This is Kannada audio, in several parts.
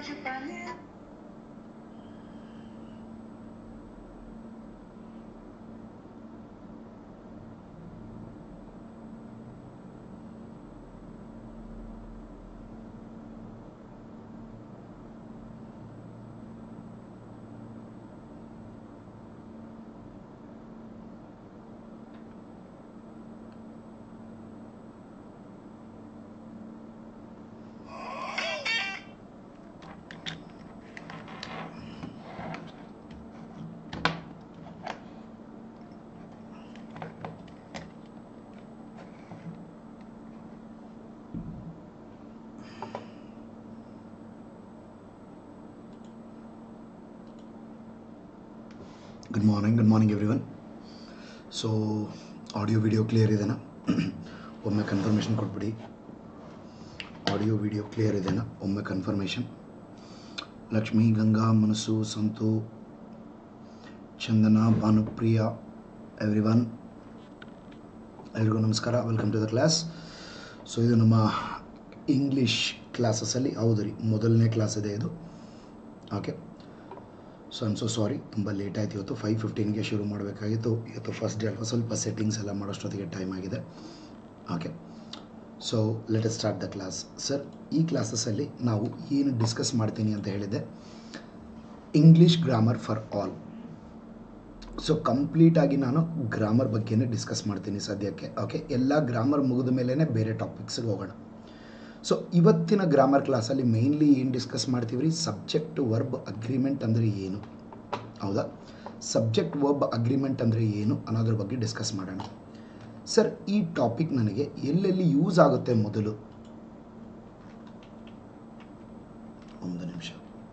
छुपाने good morning good morning everyone so audio video clear ಇದೆನಾ ಒಮ್ಮೆ ಕನ್ಫರ್ಮೇಷನ್ ಕೊಟ್ಬಿಡಿ ಆಡಿಯೋ ವಿಡಿಯೋ ಕ್ಲಿಯರ್ ಇದೆನಾ ಒಮ್ಮೆ confirmation Lakshmi Ganga Manasu Santhu Chandana Bhanupriya everyone ಎಲ್ರಿಗೂ ನಮಸ್ಕಾರ welcome to the class so ಇದು ನಮ್ಮ ಇಂಗ್ಲೀಷ್ ಕ್ಲಾಸಸಲ್ಲಿ ಹೌದು ರೀ ಮೊದಲನೇ ಕ್ಲಾಸ್ ಇದೆ ಇದು okay so I'm so sorry ತುಂಬ ಲೇಟ್ ಆಯ್ತು ಇವತ್ತು ಫೈವ್ ಫಿಫ್ಟೀನ್ಗೆ ಶುರು ಮಾಡಬೇಕಾಗಿತ್ತು ಇವತ್ತು ಫಸ್ಟ್ ಡೇ ಅಲ್ವಾ ಸ್ವಲ್ಪ ಸೆಟ್ಟಿಂಗ್ಸ್ ಎಲ್ಲ ಮಾಡೋಷ್ಟೊತ್ತಿಗೆ ಟೈಮ್ ಆಗಿದೆ okay so let's start the class sir ಈ ಕ್ಲಾಸಸಲ್ಲಿ ನಾವು ಏನು ಡಿಸ್ಕಸ್ ಮಾಡ್ತೀನಿ ಅಂತ ಹೇಳಿದೆ English grammar for all so ಕಂಪ್ಲೀಟಾಗಿ ನಾನು ಗ್ರಾಮರ್ ಬಗ್ಗೆನೇ ಡಿಸ್ಕಸ್ ಮಾಡ್ತೀನಿ ಸದ್ಯಕ್ಕೆ ಓಕೆ ಎಲ್ಲ ಗ್ರಾಮರ್ ಮುಗಿದ ಮೇಲೇ ಬೇರೆ ಟಾಪಿಕ್ಸ್ಗೆ ಹೋಗೋಣ ಸೊ ಇವತ್ತಿನ ಗ್ರಾಮರ್ ಕ್ಲಾಸಲ್ಲಿ ಮೇಯ್ನ್ಲಿ ಏನು ಡಿಸ್ಕಸ್ ಮಾಡ್ತೀವಿ ರೀ ಸಬ್ಜೆಕ್ಟ್ ವರ್ಬ್ ಅಗ್ರಿಮೆಂಟ್ ಅಂದರೆ ಏನು ಹೌದಾ ಸಬ್ಜೆಕ್ಟ್ ವರ್ಬ್ ಅಗ್ರಿಮೆಂಟ್ ಅಂದರೆ ಏನು ಅನ್ನೋದ್ರ ಬಗ್ಗೆ ಡಿಸ್ಕಸ್ ಮಾಡೋಣ ಸರ್ ಈ ಟಾಪಿಕ್ ನನಗೆ ಎಲ್ಲೆಲ್ಲಿ ಯೂಸ್ ಆಗುತ್ತೆ ಮೊದಲು ಒಂದು ನಿಮಿಷ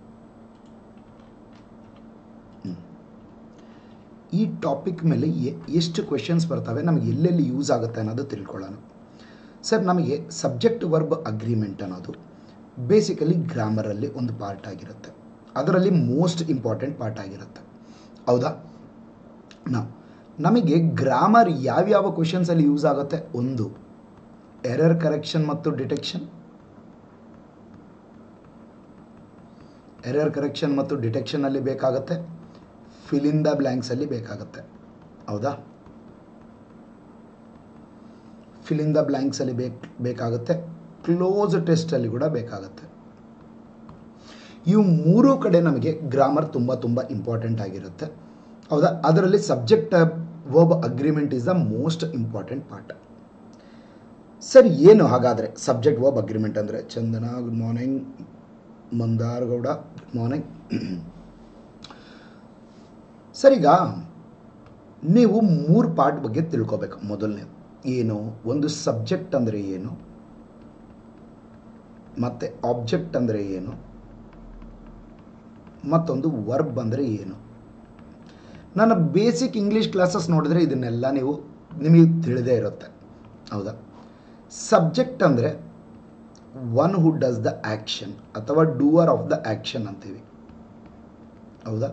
ಹ್ಮ್. ಈ ಟಾಪಿಕ್ ಮೇಲೆ ಎ- ಎಷ್ಟು ಕ್ವೆಶನ್ಸ್ ಬರ್ತವೆ ನಮಗೆ ಎಲ್ಲೆಲ್ಲಿ ಯೂಸ್ ಆಗುತ್ತೆ ಅನ್ನೋದು ತಿಳ್ಕೊಳ್ಳೋಣ ಸರ್ ನಮಗೆ ಸಬ್ಜೆಕ್ಟ್ ವರ್ಬ್ ಅಗ್ರಿಮೆಂಟ್ ಅನ್ನೋದು ಬೇಸಿಕಲಿ ಗ್ರಾಮರಲ್ಲಿ ಒಂದು ಪಾರ್ಟ್ ಆಗಿರುತ್ತೆ ಅದರಲ್ಲಿ ಮೋಸ್ಟ್ ಇಂಪಾರ್ಟೆಂಟ್ ಪಾರ್ಟ್ ಆಗಿರುತ್ತೆ ಹೌದಾ ನಾ ನಮಗೆ ಗ್ರಾಮರ್ ಯಾವ್ಯಾವ ಕ್ವೆಶನ್ಸಲ್ಲಿ ಯೂಸ್ ಆಗುತ್ತೆ ಒಂದು ಎರರ್ ಕರೆಕ್ಷನ್ ಮತ್ತು ಡಿಟೆಕ್ಷನ್ ಎರರ್ ಕರೆಕ್ಷನ್ ಮತ್ತು ಡಿಟೆಕ್ಷನಲ್ಲಿ ಬೇಕಾಗುತ್ತೆ ಫಿಲ್ ಇನ್ ದ ಬ್ಲ್ಯಾಂಕ್ಸಲ್ಲಿ ಬೇಕಾಗುತ್ತೆ ಹೌದಾ ಫಿಲ್ ಇನ್ ದ ಬ್ಲ್ಯಾಂಕ್ಸಲ್ಲಿ ಬೇಕು ಬೇಕಾಗುತ್ತೆ ಕ್ಲೋಸ್ ಟೆಸ್ಟಲ್ಲಿ ಕೂಡ ಬೇಕಾಗುತ್ತೆ ಇವು ಮೂರೂ ಕಡೆ ನಮಗೆ ಗ್ರಾಮರ್ ತುಂಬ ತುಂಬ ಇಂಪಾರ್ಟೆಂಟ್ ಆಗಿರುತ್ತೆ ಹೌದಾ ಅದರಲ್ಲಿ subject verb agreement is the most important part sir ಏನು ಹಾಗಾದರೆ ಸಬ್ಜೆಕ್ಟ್ ವರ್ಬ್ ಅಗ್ರಿಮೆಂಟ್ ಅಂದರೆ Chandana good morning Mandar Gowda good morning sir ಈಗ ನೀವು ಮೂರು ಪಾರ್ಟ್ ಬಗ್ಗೆ ತಿಳ್ಕೊಬೇಕು ಮೊದಲನೇ ಏನು ಒಂದು ಸಬ್ಜೆಕ್ಟ್ ಅಂದರೆ ಏನು ಮತ್ತು ಆಬ್ಜೆಕ್ಟ್ ಅಂದರೆ ಏನು ಮತ್ತೊಂದು ವರ್ಬ್ ಅಂದರೆ ಏನು ನನ್ನ ಬೇಸಿಕ್ ಇಂಗ್ಲೀಷ್ ಕ್ಲಾಸಸ್ ನೋಡಿದ್ರೆ ಇದನ್ನೆಲ್ಲ ನೀವು ನಿಮಗೆ ತಿಳಿದೇ ಇರುತ್ತೆ ಹೌದಾ ಸಬ್ಜೆಕ್ಟ್ ಅಂದರೆ one who does the action ಅಥವಾ ಡೂವರ್ ಆಫ್ ದ ಆ್ಯಕ್ಷನ್ ಅಂತೀವಿ ಹೌದಾ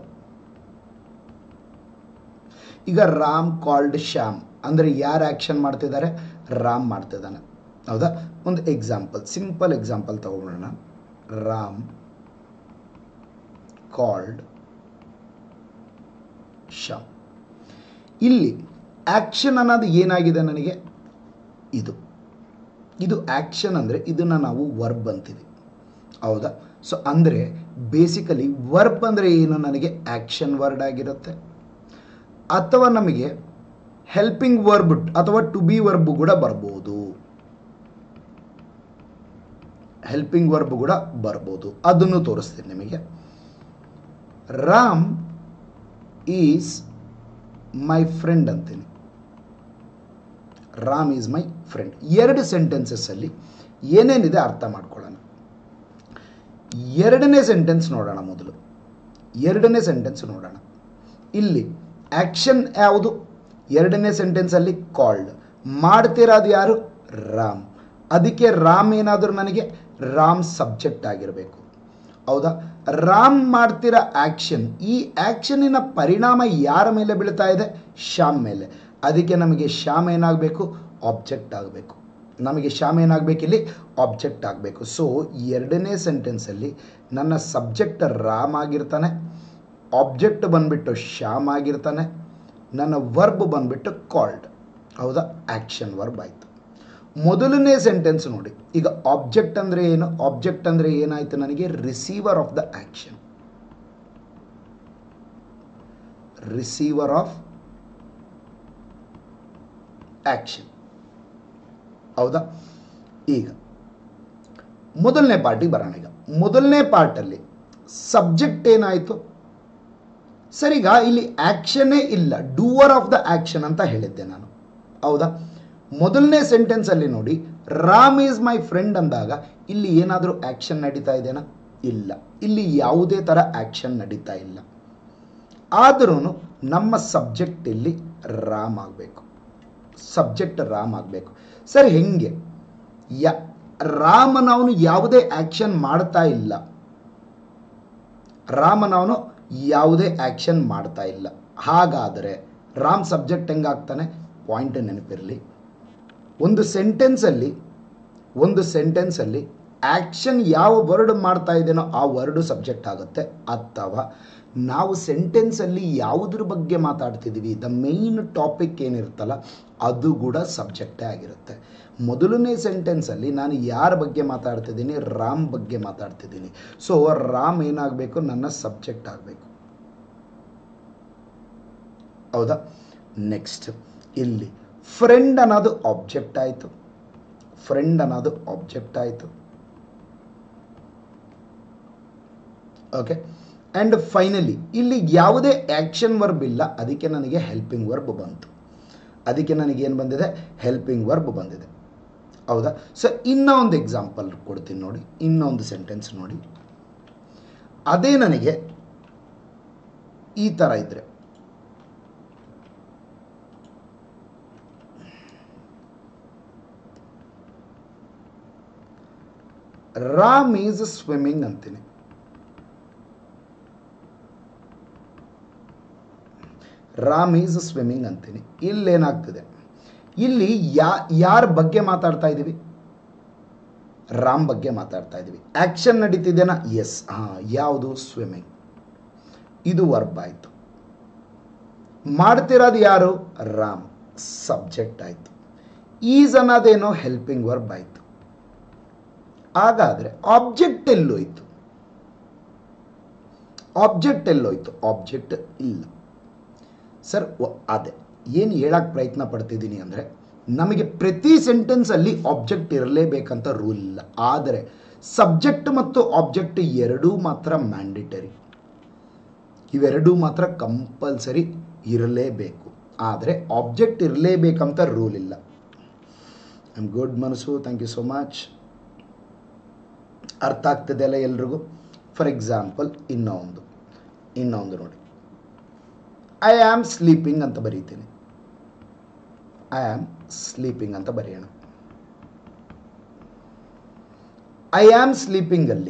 ಈಗ ರಾಮ್ ಕಾಲ್ಡ್ ಶ್ಯಾಮ್ ಅಂದರೆ ಯಾರು ಆ್ಯಕ್ಷನ್ ಮಾಡ್ತಿದ್ದಾರೆ ರಾಮ್ ಮಾಡ್ತಿದ್ದಾನೆ ಹೌದಾ ಒಂದು ಎಕ್ಸಾಂಪಲ್ ಸಿಂಪಲ್ ಎಕ್ಸಾಂಪಲ್ ತಗೊಳ್ಳೋಣ ರಾಮ್ ಕಾಲ್ಡ್ ಶ್ಯಾಮ್ ಇಲ್ಲಿ ಆ್ಯಕ್ಷನ್ ಅನ್ನೋದು ಏನಾಗಿದೆ ನನಗೆ ಇದು ಇದು ಆ್ಯಕ್ಷನ್ ಅಂದರೆ ಇದನ್ನು ನಾವು ವರ್ಬ್ ಅಂತೀವಿ ಹೌದಾ ಸೊ ಅಂದರೆ ಬೇಸಿಕಲಿ ವರ್ಬ್ ಅಂದರೆ ಏನು ನನಗೆ ಆ್ಯಕ್ಷನ್ ವರ್ಡ್ ಆಗಿರುತ್ತೆ ಅಥವಾ ನಮಗೆ ಹೆಲ್ಪಿಂಗ್ ವರ್ಬ್ ಅಥವಾ ಟು ಬಿ ವರ್ಬ್ ಕೂಡ ಬರ್ಬೋದು ಹೆಲ್ಪಿಂಗ್ ವರ್ಬ್ ಕೂಡ ಬರ್ಬೋದು ಅದನ್ನು ತೋರಿಸ್ತೀನಿ ನಿಮಗೆ ರಾಮ್ ಈಸ್ ಮೈ ಫ್ರೆಂಡ್ ಅಂತೀನಿ ರಾಮ್ ಈಸ್ ಮೈ ಫ್ರೆಂಡ್ ಎರಡು ಸೆಂಟೆನ್ಸಸ್ಸಲ್ಲಿ ಏನೇನಿದೆ ಅರ್ಥ ಮಾಡ್ಕೊಳ್ಳೋಣ ಎರಡನೇ ಸೆಂಟೆನ್ಸ್ ನೋಡೋಣ ಮೊದಲು ಎರಡನೇ ಸೆಂಟೆನ್ಸ್ ನೋಡೋಣ ಇಲ್ಲಿ ಆ್ಯಕ್ಷನ್ ಯಾವುದು ಎರಡನೇ ಸೆಂಟೆನ್ಸಲ್ಲಿ ಕಾಲ್ಡ್ ಮಾಡ್ತಿರೋದು ಯಾರು ರಾಮ್ ಅದಕ್ಕೆ ರಾಮ್ ಏನಾದರೂ ನನಗೆ ರಾಮ್ ಸಬ್ಜೆಕ್ಟ್ ಆಗಿರಬೇಕು ಹೌದಾ ರಾಮ್ ಮಾಡ್ತಿರೋ ಆ್ಯಕ್ಷನ್ ಈ ಆ್ಯಕ್ಷನಿನ ಪರಿಣಾಮ ಯಾರ ಮೇಲೆ ಬೀಳ್ತಾ ಇದೆ ಶ್ಯಾಮ್ ಮೇಲೆ ಅದಕ್ಕೆ ನಮಗೆ ಶ್ಯಾಮ್ ಏನಾಗಬೇಕು ಆಬ್ಜೆಕ್ಟ್ ಆಗಬೇಕು ನಮಗೆ ಶ್ಯಾಮ್ ಏನಾಗಬೇಕು ಇಲ್ಲಿ ಆಬ್ಜೆಕ್ಟ್ ಆಗಬೇಕು ಸೊ ಎರಡನೇ ಸೆಂಟೆನ್ಸಲ್ಲಿ ನನ್ನ ಸಬ್ಜೆಕ್ಟ್ ರಾಮ್ ಆಗಿರ್ತಾನೆ ಆಬ್ಜೆಕ್ಟ್ ಬಂದ್ಬಿಟ್ಟು ಶ್ಯಾಮ್ ಆಗಿರ್ತಾನೆ ನನ್ನ ವರ್ಬ್ ಬಂದ್ಬಿಟ್ಟು ಕಾಲ್ಡ್ ಹೌದಾ ಆ್ಯಕ್ಷನ್ ವರ್ಬ್ ಆಯಿತು ಮೊದಲನೇ ಸೆಂಟೆನ್ಸ್ ನೋಡಿ ಈಗ ಆಬ್ಜೆಕ್ಟ್ ಅಂದರೆ ಏನು ಆಬ್ಜೆಕ್ಟ್ ಅಂದರೆ ಏನಾಯಿತು ನನಗೆ receiver of the action receiver of action ಹೌದಾ ಈಗ ಮೊದಲನೇ ಪಾರ್ಟಿಗೆ ಬರೋಣ ಈಗ ಮೊದಲನೇ ಪಾರ್ಟಲ್ಲಿ ಸಬ್ಜೆಕ್ಟ್ ಏನಾಯಿತು ಸರಿಗ ಇಲ್ಲಿ ಆ್ಯಕ್ಷನ್ನೇ ಇಲ್ಲ ಡೂವರ್ ಆಫ್ ದ ಆ್ಯಕ್ಷನ್ ಅಂತ ಹೇಳಿದ್ದೆ ನಾನು ಹೌದಾ ಮೊದಲನೇ ಸೆಂಟೆನ್ಸಲ್ಲಿ ನೋಡಿ ರಾಮ್ ಈಸ್ ಮೈ ಫ್ರೆಂಡ್ ಅಂದಾಗ ಇಲ್ಲಿ ಏನಾದರೂ ಆ್ಯಕ್ಷನ್ ನಡೀತಾ ಇದೆನಾ ಇಲ್ಲ ಇಲ್ಲಿ ಯಾವುದೇ ಥರ ಆ್ಯಕ್ಷನ್ ನಡೀತಾ ಇಲ್ಲ ಆದರೂ ನಮ್ಮ ಸಬ್ಜೆಕ್ಟ್ ಇಲ್ಲಿ ರಾಮ್ ಆಗಬೇಕು ಸಬ್ಜೆಕ್ಟ್ ರಾಮ್ ಆಗಬೇಕು ಸರ್ ಹೆಂಗೆ ಯ ರಾಮನವನು ಯಾವುದೇ ಆ್ಯಕ್ಷನ್ ಮಾಡ್ತಾ ಇಲ್ಲ ರಾಮನವನು ಯಾವುದೇ ಆ್ಯಕ್ಷನ್ ಮಾಡ್ತಾ ಇಲ್ಲ ಹಾಗಾದರೆ ರಾಮ್ ಸಬ್ಜೆಕ್ಟ್ ಹೆಂಗಾಗ್ತಾನೆ ಪಾಯಿಂಟ್ ನೆನಪಿರಲಿ ಒಂದು ಸೆಂಟೆನ್ಸಲ್ಲಿ ಒಂದು ಸೆಂಟೆನ್ಸಲ್ಲಿ ಆ್ಯಕ್ಷನ್ ಯಾವ ವರ್ಡ್ ಮಾಡ್ತಾ ಇದೆನೋ ಆ ವರ್ಡು ಸಬ್ಜೆಕ್ಟ್ ಆಗುತ್ತೆ ಅಥವಾ ನಾವು ಸೆಂಟೆನ್ಸಲ್ಲಿ ಯಾವುದ್ರ ಬಗ್ಗೆ ಮಾತಾಡ್ತಿದ್ದೀವಿ ದ ಮೇಯ್ನ್ ಟಾಪಿಕ್ ಏನಿರುತ್ತಲ್ಲ ಅದು ಕೂಡ ಸಬ್ಜೆಕ್ಟೇ ಆಗಿರುತ್ತೆ ಮೊದಲನೇ ಸೆಂಟೆನ್ಸಲ್ಲಿ ನಾನು ಯಾರ ಬಗ್ಗೆ ಮಾತಾಡ್ತಿದ್ದೀನಿ ರಾಮ್ ಬಗ್ಗೆ ಮಾತಾಡ್ತಿದ್ದೀನಿ ಸೊ ರಾಮ್ ಏನಾಗಬೇಕು ನನ್ನ ಸಬ್ಜೆಕ್ಟ್ ಆಗಬೇಕು ಹೌದಾ ನೆಕ್ಸ್ಟ್ ಇಲ್ಲಿ ಫ್ರೆಂಡ್ ಅನ್ನೋದು ಆಬ್ಜೆಕ್ಟ್ ಆಯಿತು ಫ್ರೆಂಡ್ ಅನ್ನೋದು ಆಬ್ಜೆಕ್ಟ್ ಆಯಿತು ಓಕೆ ಆ್ಯಂಡ್ ಫೈನಲಿ ಇಲ್ಲಿ ಯಾವುದೇ ಆ್ಯಕ್ಷನ್ ವರ್ಬ್ ಇಲ್ಲ ಅದಕ್ಕೆ ನನಗೆ ಹೆಲ್ಪಿಂಗ್ ವರ್ಬ್ ಬಂತು ಅದಕ್ಕೆ ನನಗೇನು ಬಂದಿದೆ ಹೆಲ್ಪಿಂಗ್ ವರ್ಬ್ ಬಂದಿದೆ ಹೌದಾ ಸೊ ಇನ್ನೂ ಒಂದು ಎಕ್ಸಾಂಪಲ್ ಕೊಡ್ತೀನಿ ನೋಡಿ ಇನ್ನೊಂದು ಸೆಂಟೆನ್ಸ್ ನೋಡಿ ಅದೇ ನನಗೆ ಈ ಥರ ಇದ್ದರೆ ರಾಮ್ ಈಸ್ ಸ್ವಿಮ್ಮಿಂಗ್ ಅಂತೀನಿ ರಾಮ್ ಈಸ್ ಸ್ವಿಮ್ಮಿಂಗ್ ಅಂತೀನಿ ಇಲ್ಲೇನಾಗ್ತದೆ ಇಲ್ಲಿ ಯಾ ಯಾರ ಬಗ್ಗೆ ಮಾತಾಡ್ತಾ ಇದ್ದೀವಿ ರಾಮ್ ಬಗ್ಗೆ ಮಾತಾಡ್ತಾ ಇದ್ದೀವಿ ಆ್ಯಕ್ಷನ್ ನಡೀತಿದೆನಾ ಎಸ್ ಹಾಂ ಯಾವುದು ಸ್ವಿಮ್ಮಿಂಗ್ ಇದು ವರ್ಬ್ ಆಯಿತು ಮಾಡ್ತಿರೋದು ಯಾರು ರಾಮ್ ಸಬ್ಜೆಕ್ಟ್ ಆಯಿತು ಈಸ್ ಅನ್ನೋದೇನೋ ಹೆಲ್ಪಿಂಗ್ ವರ್ಬ್ ಆಯಿತು ಹಾಗಾದರೆ ಆಬ್ಜೆಕ್ಟ್ ಎಲ್ಲೋಯ್ತು ಆಬ್ಜೆಕ್ಟ್ ಎಲ್ಲೋಯ್ತು ಆಬ್ಜೆಕ್ಟ್ ಇಲ್ಲ ಸರ್ ಅದೇ ಏನು ಹೇಳಕ್ಕೆ ಪ್ರಯತ್ನ ಪಡ್ತಿದ್ದೀನಿ ಅಂದರೆ ನಮಗೆ ಪ್ರತಿ ಸೆಂಟೆನ್ಸಲ್ಲಿ ಆಬ್ಜೆಕ್ಟ್ ಇರಲೇಬೇಕಂತ ರೂಲ್ ಇಲ್ಲ ಆದರೆ ಸಬ್ಜೆಕ್ಟ್ ಮತ್ತು ಆಬ್ಜೆಕ್ಟ್ ಎರಡೂ ಮಾತ್ರ ಮ್ಯಾಂಡಿಟರಿ ಇವೆರಡೂ ಮಾತ್ರ ಕಂಪಲ್ಸರಿ ಇರಲೇಬೇಕು ಆದರೆ ಆಬ್ಜೆಕ್ಟ್ ಇರಲೇಬೇಕಂತ ರೂಲ್ ಇಲ್ಲ I am good Manasu thank you so much ಅರ್ಥ ಆಗ್ತದೆಯಲ್ಲ ಎಲ್ರಿಗೂ ಫಾರ್ ಎಕ್ಸಾಂಪಲ್ ಇನ್ನೂ ಒಂದು ಇನ್ನೂ ಒಂದು ನೋಡಿ ಐ ಆಮ್ ಸ್ಲೀಪಿಂಗ್ ಅಂತ ಬರೀತೀನಿ ಐ ಆಮ್ ಸ್ಲೀಪಿಂಗ್ ಅಂತ ಬರೆಯೋಣ ಐ ಆಮ್ ಸ್ಲೀಪಿಂಗಲ್ಲಿ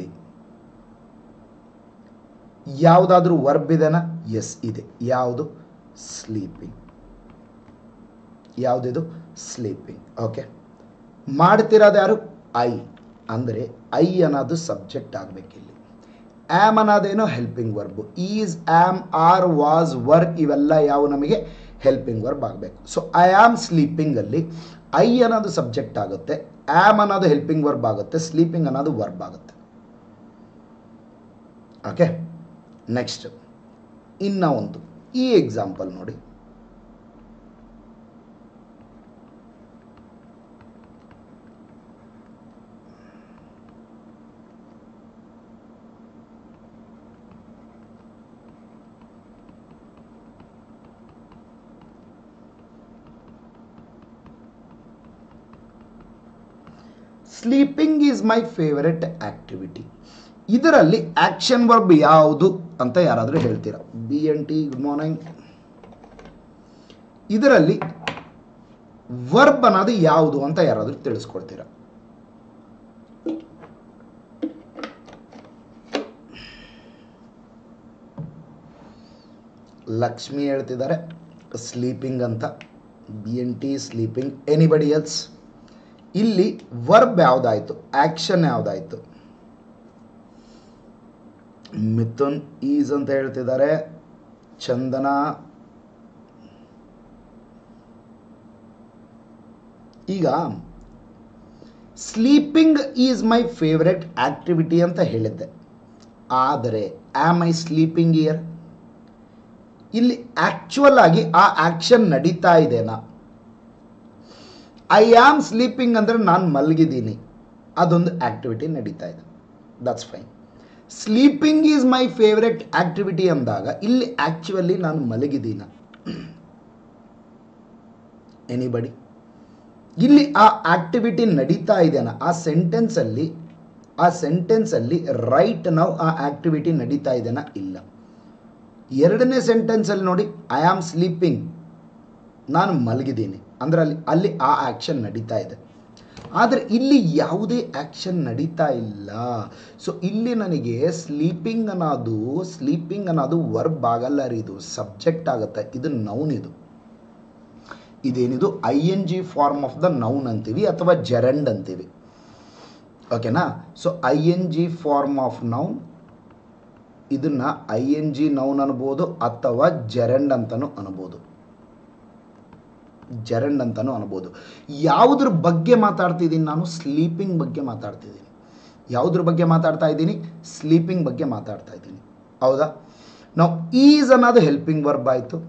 ಯಾವುದಾದ್ರೂ ವರ್ಬ್ ಇದೆನಾ ಎಸ್ ಇದೆ ಯಾವುದು ಸ್ಲೀಪಿಂಗ್ ಯಾವುದಿದು ಸ್ಲೀಪಿಂಗ್ ಓಕೆ ಮಾಡ್ತಿರೋದು ಯಾರು ಐ ಅಂದರೆ ಐ ಅನ್ನೋದು ಸಬ್ಜೆಕ್ಟ್ ಆಗಬೇಕಿಲ್ಲಿ ಆ್ಯಮ್ ಅನ್ನೋದೇನೋ helping verb is am are was were ಇವೆಲ್ಲ ಯಾವ ನಮಗೆ ಹೆಲ್ಪಿಂಗ್ ವರ್ಬ್ ಆಗಬೇಕು ಸೊ ಐ ಆಮ್ ಸ್ಲೀಪಿಂಗಲ್ಲಿ ಐ ಅನ್ನೋದು ಸಬ್ಜೆಕ್ಟ್ ಆಗುತ್ತೆ ಆ್ಯಮ್ ಅನ್ನೋದು ಹೆಲ್ಪಿಂಗ್ ವರ್ಬ್ ಆಗುತ್ತೆ ಸ್ಲೀಪಿಂಗ್ ಅನ್ನೋದು ವರ್ಬ್ ಆಗುತ್ತೆ ಓಕೆ ನೆಕ್ಸ್ಟ್ ಇನ್ನು ಒಂದು ಈ ಎಕ್ಸಾಂಪಲ್ ನೋಡಿ sleeping is my favourite activity ಇದರಲ್ಲಿ ಆಕ್ಷನ್ ವರ್ಬ್ ಯಾವುದು ಅಂತ ಯಾರಾದರೂ ಹೇಳ್ತೀರಾ B N T good morning ಇದರಲ್ಲಿ ವರ್ಬ್ ಅನ್ನೋದು ಯಾವುದು ಅಂತ ಯಾರಾದರೂ ತಿಳಿಸ್ಕೊಡ್ತೀರಾ ಲಕ್ಷ್ಮಿ ಹೇಳ್ತಿದ್ದಾರೆ ಸ್ಲೀಪಿಂಗ್ ಅಂತ B N T sleeping anybody else ಇಲ್ಲಿ ವರ್ಬ್ ಯಾವುದಾಯ್ತು ಆಕ್ಷನ್ ಯಾವುದಾಯ್ತು ಮಿಥುನ್ ಈಸ್ ಅಂತ ಹೇಳ್ತಿದ್ದಾರೆ ಚಂದನ ಈಗ sleeping is my favourite activity ಅಂತ ಹೇಳಿದ್ದೆ ಆದರೆ ಆಮ್ ಐ ಸ್ಲೀಪಿಂಗ್ ಇಯರ್ ಇಲ್ಲಿ ಆಕ್ಚುಯಲ್ ಆಗಿ ಆ ಆಕ್ಷನ್ ನಡೀತಾ ಇದೆನಾ ಐ ಆಮ್ ಸ್ಲೀಪಿಂಗ್ ಅಂದರೆ ನಾನು ಮಲಗಿದ್ದೀನಿ ಅದೊಂದು ಆಕ್ಟಿವಿಟಿ ನಡೀತಾ ಇದೆ that's fine sleeping is my favourite activity ಅಂದಾಗ ಇಲ್ಲಿ ಆಕ್ಚುಲಿ ನಾನು ಮಲಗಿದ್ದೀನ ಎನಿಬಡಿ ಇಲ್ಲಿ ಆ ಆಕ್ಟಿವಿಟಿ ನಡೀತಾ ಇದೆನಾ ಆ ಸೆಂಟೆನ್ಸಲ್ಲಿ ಆ ಸೆಂಟೆನ್ಸಲ್ಲಿ ರೈಟ್ ನಾವು ಆ ಆಕ್ಟಿವಿಟಿ ನಡೀತಾ ಇದೆನಾ ಇಲ್ಲ ಎರಡನೇ ಸೆಂಟೆನ್ಸಲ್ಲಿ ನೋಡಿ ಐ ಆಮ್ ಸ್ಲೀಪಿಂಗ್ ನಾನು ಮಲಗಿದ್ದೀನಿ ಅಂದರೆ ಅಲ್ಲಿ ಅಲ್ಲಿ ಆ ಆ್ಯಕ್ಷನ್ ನಡೀತಾ ಇದೆ ಆದರೆ ಇಲ್ಲಿ ಯಾವುದೇ ಆ್ಯಕ್ಷನ್ ನಡೀತಾ ಇಲ್ಲ ಸೊ ಇಲ್ಲಿ ನನಗೆ ಸ್ಲೀಪಿಂಗ್ ಅನ್ನೋದು ಸ್ಲೀಪಿಂಗ್ ಅನ್ನೋದು ವರ್ಬ್ ಆಗಲ್ಲ ರೀ ಇದು ಸಬ್ಜೆಕ್ಟ್ ಆಗುತ್ತೆ ಇದು ನೌನ್ ಇದು ಇದೇನಿದು I N G form of the noun ಅಂತೀವಿ ಅಥವಾ ಜೆರಂಡ್ ಅಂತೀವಿ ಓಕೆನಾ so I N G form of noun ಇದನ್ನ ಐ ಎನ್ ಜಿ ನೌನ್ ಅನ್ಬೋದು ಅಥವಾ ಜೆರಂಡ್ ಅಂತಲೂ ಅನ್ಬೋದು ಜೆರಂಡ್ ಅಂತಲೂ ಅನ್ಬೋದು ಯಾವುದ್ರ ಬಗ್ಗೆ ಮಾತಾಡ್ತಿದ್ದೀನಿ ನಾನು ಸ್ಲೀಪಿಂಗ್ ಬಗ್ಗೆ ಮಾತಾಡ್ತಿದ್ದೀನಿ ಯಾವುದ್ರ ಬಗ್ಗೆ ಮಾತಾಡ್ತಾ ಇದ್ದೀನಿ ಸ್ಲೀಪಿಂಗ್ ಬಗ್ಗೆ ಮಾತಾಡ್ತಾ ಇದ್ದೀನಿ ಹೌದಾ ನಾವು ಈಸ್ ಅನ್ನೋದು ಹೆಲ್ಪಿಂಗ್ ವರ್ಬ್ ಆಯಿತು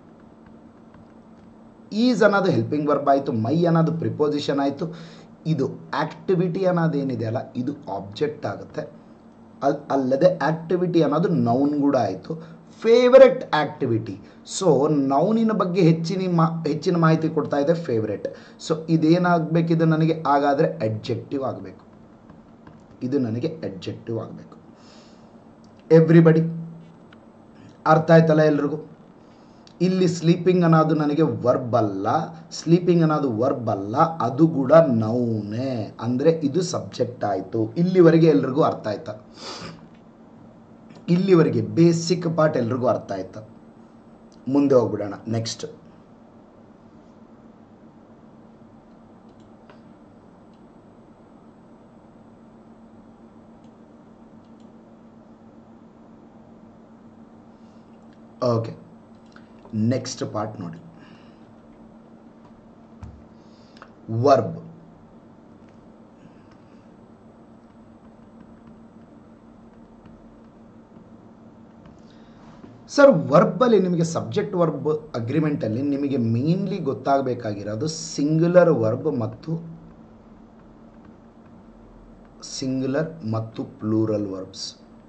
ಈಸ್ ಅನ್ನೋದು ಹೆಲ್ಪಿಂಗ್ ವರ್ಬ್ ಆಯಿತು ಮೈ ಅನ್ನೋದು ಪ್ರಿಪೋಸಿಷನ್ ಆಯಿತು ಇದು ಆಕ್ಟಿವಿಟಿ ಅನ್ನೋದೇನಿದೆ ಅಲ್ಲ ಇದು ಆಬ್ಜೆಕ್ಟ್ ಆಗುತ್ತೆ ಅಲ್ ಅಲ್ಲದೆ ಆಕ್ಟಿವಿಟಿ ಅನ್ನೋದು ನೌನ್ ಕೂಡ ಆಯಿತು ಫೇವರೆಟ್ ಆಕ್ಟಿವಿಟಿ ಸೊ ನೌನಿನ ಬಗ್ಗೆ ಹೆಚ್ಚಿನ ಮಾ ಹೆಚ್ಚಿನ ಮಾಹಿತಿ ಕೊಡ್ತಾ ಇದೆ ಫೇವ್ರೆಟ್ ಸೊ ಇದೇನಾಗಬೇಕು ಇದು ನನಗೆ ಹಾಗಾದರೆ ಅಡ್ಜೆಕ್ಟಿವ್ ಆಗಬೇಕು ಇದು ನನಗೆ ಅಡ್ಜೆಕ್ಟಿವ್ ಆಗಬೇಕು ಎವ್ರಿಬಡಿ ಅರ್ಥ ಆಯ್ತಲ್ಲ ಎಲ್ರಿಗೂ ಇಲ್ಲಿ ಸ್ಲೀಪಿಂಗ್ ಅನ್ನೋದು ನನಗೆ ವರ್ಬ್ ಅಲ್ಲ ಸ್ಲೀಪಿಂಗ್ ಅನ್ನೋದು ವರ್ಬ್ ಅಲ್ಲ ಅದು ಕೂಡ ನೌನೇ ಅಂದರೆ ಇದು ಸಬ್ಜೆಕ್ಟ್ ಆಯಿತು ಇಲ್ಲಿವರೆಗೆ ಎಲ್ರಿಗೂ ಅರ್ಥ ಆಯ್ತಾ ಇಲ್ಲಿವರೆಗೆ ಬೇಸಿಕ್ ಪಾರ್ಟ್ ಎಲ್ರಿಗೂ ಅರ್ಥ ಆಯ್ತಾ ಮುಂದೆ ಹೋಗ್ಬಿಡೋಣ ನೆಕ್ಸ್ಟ್ ಓಕೆ ನೆಕ್ಸ್ಟ್ ಪಾರ್ಟ್ ನೋಡಿ ವರ್ಬ್ ಸರ್ ವರ್ಬಲ್ಲಿ ನಿಮಗೆ ಸಬ್ಜೆಕ್ಟ್ ವರ್ಬ್ ಅಗ್ರಿಮೆಂಟಲ್ಲಿ ನಿಮಗೆ ಮೇನ್ಲಿ ಗೊತ್ತಾಗಬೇಕಾಗಿರೋದು ಸಿಂಗ್ಯುಲರ್ ವರ್ಬ್ ಮತ್ತು ಸಿಂಗ್ಯುಲರ್ ಮತ್ತು ಪ್ಲೂರಲ್ ವರ್ಬ್ಸ್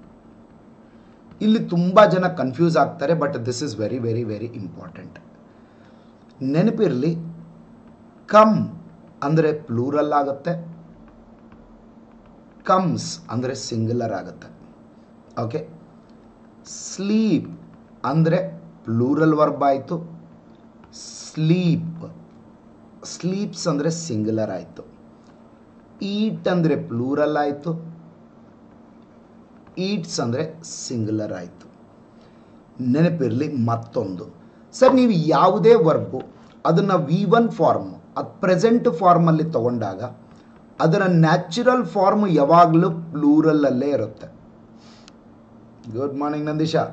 ಇಲ್ಲಿ ತುಂಬ ಜನ ಕನ್ಫ್ಯೂಸ್ ಆಗ್ತಾರೆ but this is very very very important ನೆನಪಿರಲಿ ಕಮ್ ಅಂದರೆ ಪ್ಲೂರಲ್ ಆಗುತ್ತೆ ಕಮ್ಸ್ ಅಂದರೆ ಸಿಂಗ್ಯುಲರ್ ಆಗುತ್ತೆ ಓಕೆ ಸ್ಲೀಪ್ ಅಂದರೆ ಪ್ಲೂರಲ್ ವರ್ಬ್ ಆಯಿತು ಸ್ಲೀಪ್ ಸ್ಲೀಪ್ಸ್ ಅಂದರೆ ಸಿಂಗ್ಯುಲರ್ ಆಯಿತು ಈಟ್ ಅಂದರೆ ಪ್ಲೂರಲ್ ಆಯಿತು ಈಟ್ಸ್ ಅಂದರೆ ಸಿಂಗ್ಯುಲರ್ ಆಯಿತು ನೆನಪಿರಲಿ ಮತ್ತೊಂದು ಸರ್ ನೀವು ಯಾವುದೇ ವರ್ಬು ಅದನ್ನು ವಿ ಒನ್ ಫಾರ್ಮ್ ಅದು ಪ್ರೆಸೆಂಟ್ ಫಾರ್ಮಲ್ಲಿ ತಗೊಂಡಾಗ ಅದರ ನ್ಯಾಚುರಲ್ ಫಾರ್ಮ್ ಯಾವಾಗಲೂ ಪ್ಲೂರಲ್ಲಲ್ಲೇ ಇರುತ್ತೆ ಗುಡ್ ಮಾರ್ನಿಂಗ್ ನಂದೀಶ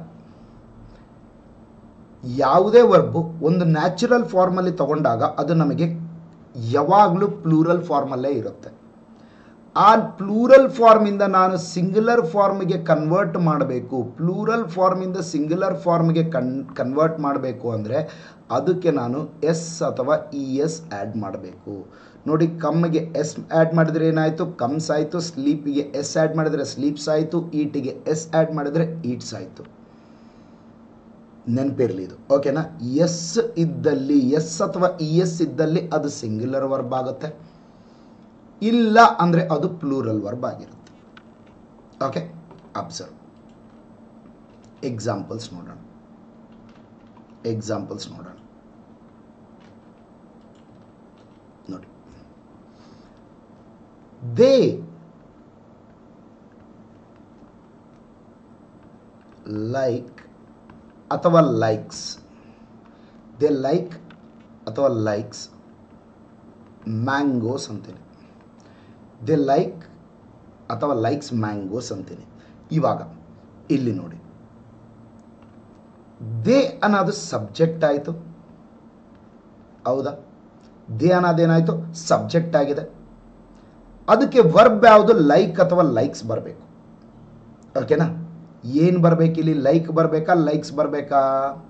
ಯಾವುದೇ ವರ್ಬು ಒಂದು ನ್ಯಾಚುರಲ್ ಫಾರ್ಮಲ್ಲಿ ತಗೊಂಡಾಗ ಅದು ನಮಗೆ ಯಾವಾಗಲೂ ಪ್ಲೂರಲ್ ಫಾರ್ಮಲ್ಲೇ ಇರುತ್ತೆ ಆ ಪ್ಲೂರಲ್ ಫಾರ್ಮಿಂದ ನಾನು ಸಿಂಗ್ಯುಲರ್ ಫಾರ್ಮ್ಗೆ ಕನ್ವರ್ಟ್ ಮಾಡಬೇಕು ಪ್ಲೂರಲ್ ಫಾರ್ಮಿಂದ ಸಿಂಗ್ಯುಲರ್ ಫಾರ್ಮ್ಗೆ ಕನ್ ಕನ್ವರ್ಟ್ ಮಾಡಬೇಕು ಅಂದರೆ ಅದಕ್ಕೆ ನಾನು ಎಸ್ ಅಥವಾ ಇ ಎಸ್ ಆ್ಯಡ್ ಮಾಡಬೇಕು ನೋಡಿ ಕಮ್ಮಿಗೆ ಎಸ್ ಆ್ಯಡ್ ಮಾಡಿದರೆ ಏನಾಯಿತು ಕಮ್ಸ್ ಆಯಿತು ಸ್ಲೀಪಿಗೆ ಎಸ್ ಆ್ಯಡ್ ಮಾಡಿದರೆ ಸ್ಲೀಪ್ಸ್ ಆಯಿತು ಈಟಿಗೆ ಎಸ್ ಆ್ಯಡ್ ಮಾಡಿದರೆ ಈಟ್ಸ್ ಆಯಿತು ನೆನಪಿರಲಿ ಇದು ಓಕೆನಾ ಎಸ್ ಇದ್ದಲ್ಲಿ ಎಸ್ ಅಥವಾ ಇ ಎಸ್ ಇದ್ದಲ್ಲಿ ಅದು ಸಿಂಗ್ಯುಲರ್ ವರ್ಬ್ ಆಗುತ್ತೆ ಇಲ್ಲ ಅಂದರೆ ಅದು ಪ್ಲೂರಲ್ ವರ್ಬ್ ಆಗಿರುತ್ತೆ ಓಕೆ ಅಬ್ಸರ್ವ್ ಎಕ್ಸಾಂಪಲ್ಸ್ ನೋಡೋಣ ಎಕ್ಸಾಂಪಲ್ಸ್ ನೋಡೋಣ ನೋಡಿ ದೇ ಲೈಕ್ ಅಥವಾ ಲೈಕ್ಸ್ ದೇ ಲೈಕ್ ಅಥವಾ ಲೈಕ್ಸ್ ಮ್ಯಾಂಗೋಸ್ ಅಂತೇಳಿ ದೆ ಲೈಕ್ ಅಥವಾ ಲೈಕ್ಸ್ ಮ್ಯಾಂಗೋಸ್ ಅಂತೀನಿ ಇವಾಗ ಇಲ್ಲಿ ನೋಡಿ ದೇ ಅನ್ನೋದು ಸಬ್ಜೆಕ್ಟ್ ಆಯಿತು ಹೌದಾ ದೇ ಅನ್ನೋದೇನಾಯಿತು ಸಬ್ಜೆಕ್ಟ್ ಆಗಿದೆ ಅದಕ್ಕೆ ವರ್ಬ್ ಯಾವುದು ಲೈಕ್ ಅಥವಾ ಲೈಕ್ಸ್ ಬರಬೇಕು ಓಕೆನಾ ಏನು ಬರಬೇಕಿಲ್ಲಿ ಲೈಕ್ ಬರಬೇಕಾ ಲೈಕ್ಸ್ ಬರಬೇಕಾ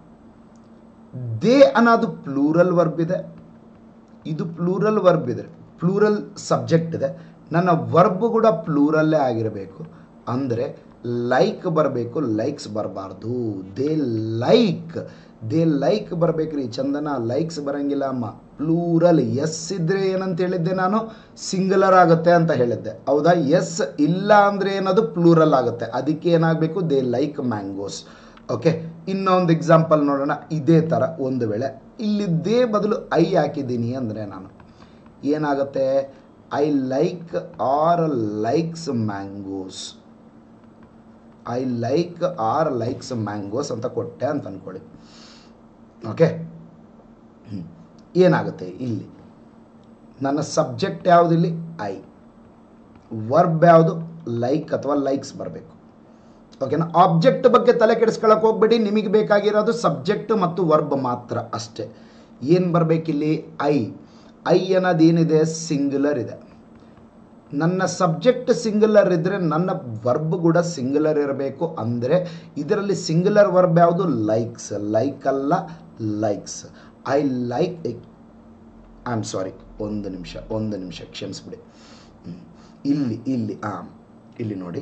ದೇ ಅನ್ನೋದು ಪ್ಲೂರಲ್ ವರ್ಬ್ ಇದೆ ಇದು ಪ್ಲೂರಲ್ ವರ್ಬ್ ಇದೆ ಪ್ಲೂರಲ್ ಸಬ್ಜೆಕ್ಟ್ ಇದೆ ನನ್ನ ವರ್ಬ್ ಕೂಡ ಪ್ಲೂರಲ್ಲೇ ಆಗಿರಬೇಕು ಅಂದರೆ ಲೈಕ್ ಬರಬೇಕು ಲೈಕ್ಸ್ ಬರಬಾರ್ದು ದೇ ಲೈಕ್ ದೇ ಲೈಕ್ ಬರ್ಬೇಕ್ರಿ ಚಂದನ ಲೈಕ್ಸ್ ಬರಂಗಿಲ್ಲ ಅಮ್ಮ ಪ್ಲೂರಲ್ ಎಸ್ ಇದ್ರೆ ಏನಂತ ಹೇಳಿದ್ದೆ ನಾನು ಸಿಂಗುಲರ್ ಆಗುತ್ತೆ ಅಂತ ಹೇಳಿದ್ದೆ ಹೌದಾ ಎಸ್ ಇಲ್ಲ ಅಂದರೆ ಏನದು ಪ್ಲೂರಲ್ ಆಗುತ್ತೆ ಅದಕ್ಕೆ ಏನಾಗಬೇಕು ದೇ ಲೈಕ್ ಮ್ಯಾಂಗೋಸ್ ಓಕೆ ಇನ್ನೊಂದು ಎಕ್ಸಾಂಪಲ್ ನೋಡೋಣ ಇದೇ ಥರ ಒಂದು ವೇಳೆ ಇಲ್ಲಿ ದೇ ಬದಲು ಐ ಹಾಕಿದ್ದೀನಿ ಅಂದರೆ ನಾನು ಏನಾಗುತ್ತೆ I like or likes mangoes I like or likes mangoes ಅಂತ ಕೊಟ್ಟೆ ಅಂತ ಅಂದ್ಕೊಳ್ಳಿ ಓಕೆ ಏನಾಗುತ್ತೆ ಇಲ್ಲಿ ನನ್ನ ಸಬ್ಜೆಕ್ಟ್ ಯಾವುದಿಲ್ಲಿ ಐ ವರ್ಬ್ ಯಾವುದು ಲೈಕ್ ಅಥವಾ ಲೈಕ್ಸ್ ಬರಬೇಕು ಓಕೆನಾ ಆಬ್ಜೆಕ್ಟ್ ಬಗ್ಗೆ ತಲೆ ಕೆಡಿಸ್ಕೊಳಕ್ಕೆ ಹೋಗ್ಬೇಡಿ ನಿಮಗೆ ಬೇಕಾಗಿರೋದು ಸಬ್ಜೆಕ್ಟ್ ಮತ್ತು ವರ್ಬ್ ಮಾತ್ರ ಅಷ್ಟೇ ಏನು ಬರಬೇಕಿಲ್ಲಿ ಐ ಐ ಅನ್ನೋದು ಏನಿದೆ ಸಿಂಗ್ಯುಲರ್ ಇದೆ ನನ್ನ ಸಬ್ಜೆಕ್ಟ್ ಸಿಂಗುಲರ್ ಇದ್ದರೆ ನನ್ನ ವರ್ಬ್ ಕೂಡ ಸಿಂಗುಲರ್ ಇರಬೇಕು ಅಂದರೆ ಇದರಲ್ಲಿ ಸಿಂಗುಲರ್ ವರ್ಬ್ ಯಾವುದು ಲೈಕ್ಸ್ ಲೈಕ್ ಅಲ್ಲ likes I like I am sorry ಒಂದು ನಿಮಿಷ ಒಂದು ನಿಮಿಷ ಕ್ಷಮಿಸ್ಬಿಡಿ ಹ್ಮ್. ಇಲ್ಲಿ ಇಲ್ಲಿ ಹಾಂ ಇಲ್ಲಿ ನೋಡಿ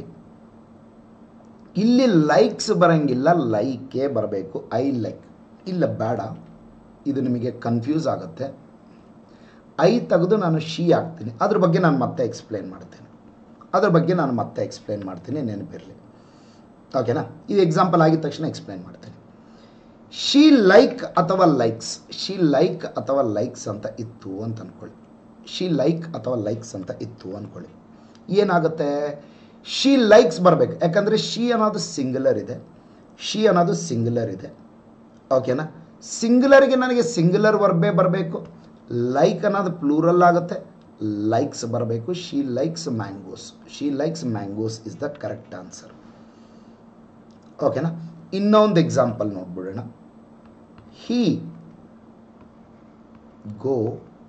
ಇಲ್ಲಿ ಲೈಕ್ಸ್ ಬರಂಗಿಲ್ಲ ಲೈಕೇ ಬರಬೇಕು ಐ ಲೈಕ್ ಇಲ್ಲ ಬೇಡ ಇದು ನಿಮಗೆ ಕನ್ಫ್ಯೂಸ್ ಆಗುತ್ತೆ ಐ ತೆಗೆದು ನಾನು ಶಿ ಹಾಕ್ತೀನಿ ಅದ್ರ ಬಗ್ಗೆ ನಾನು ಮತ್ತೆ ಎಕ್ಸ್ಪ್ಲೇನ್ ಮಾಡ್ತೀನಿ ಅದ್ರ ಬಗ್ಗೆ ನಾನು ಮತ್ತೆ ಎಕ್ಸ್ಪ್ಲೇನ್ ಮಾಡ್ತೀನಿ ನೆನಪಿರಲಿ ಓಕೆನಾ ಇದು ಎಕ್ಸಾಂಪಲ್ ಆಗಿದ ತಕ್ಷಣ ಎಕ್ಸ್ಪ್ಲೇನ್ ಮಾಡ್ತೀನಿ ಶಿ ಲೈಕ್ ಅಥವಾ ಲೈಕ್ಸ್ ಶಿ ಲೈಕ್ ಅಥವಾ ಲೈಕ್ಸ್ ಅಂತ ಇತ್ತು ಅಂತ ಅಂದ್ಕೊಳ್ಳಿ ಶಿ ಲೈಕ್ ಅಥವಾ ಲೈಕ್ಸ್ ಅಂತ ಇತ್ತು ಅಂದ್ಕೊಳ್ಳಿ ಏನಾಗುತ್ತೆ ಶಿ ಲೈಕ್ಸ್ ಬರಬೇಕು ಯಾಕಂದರೆ ಶಿ ಅನ್ನೋದು ಸಿಂಗುಲರ್ ಇದೆ ಶಿ ಅನ್ನೋದು ಸಿಂಗುಲರ್ ಇದೆ ಓಕೆನಾ ಸಿಂಗುಲರ್ಗೆ ನನಗೆ ಸಿಂಗುಲರ್ ವರ್ಬೇ ಬರಬೇಕು ಲೈಕ್ ಅನ್ನೋದು ಪ್ಲೂರಲ್ ಆಗುತ್ತೆ ಲೈಕ್ಸ್ ಬರಬೇಕು she likes mangoes she likes mangoes is the correct answer ಓಕೆನಾ ಇನ್ನೊಂದು ಎಕ್ಸಾಂಪಲ್ ನೋಡ್ಬಿಡೋಣ ಹಿ ಗೋ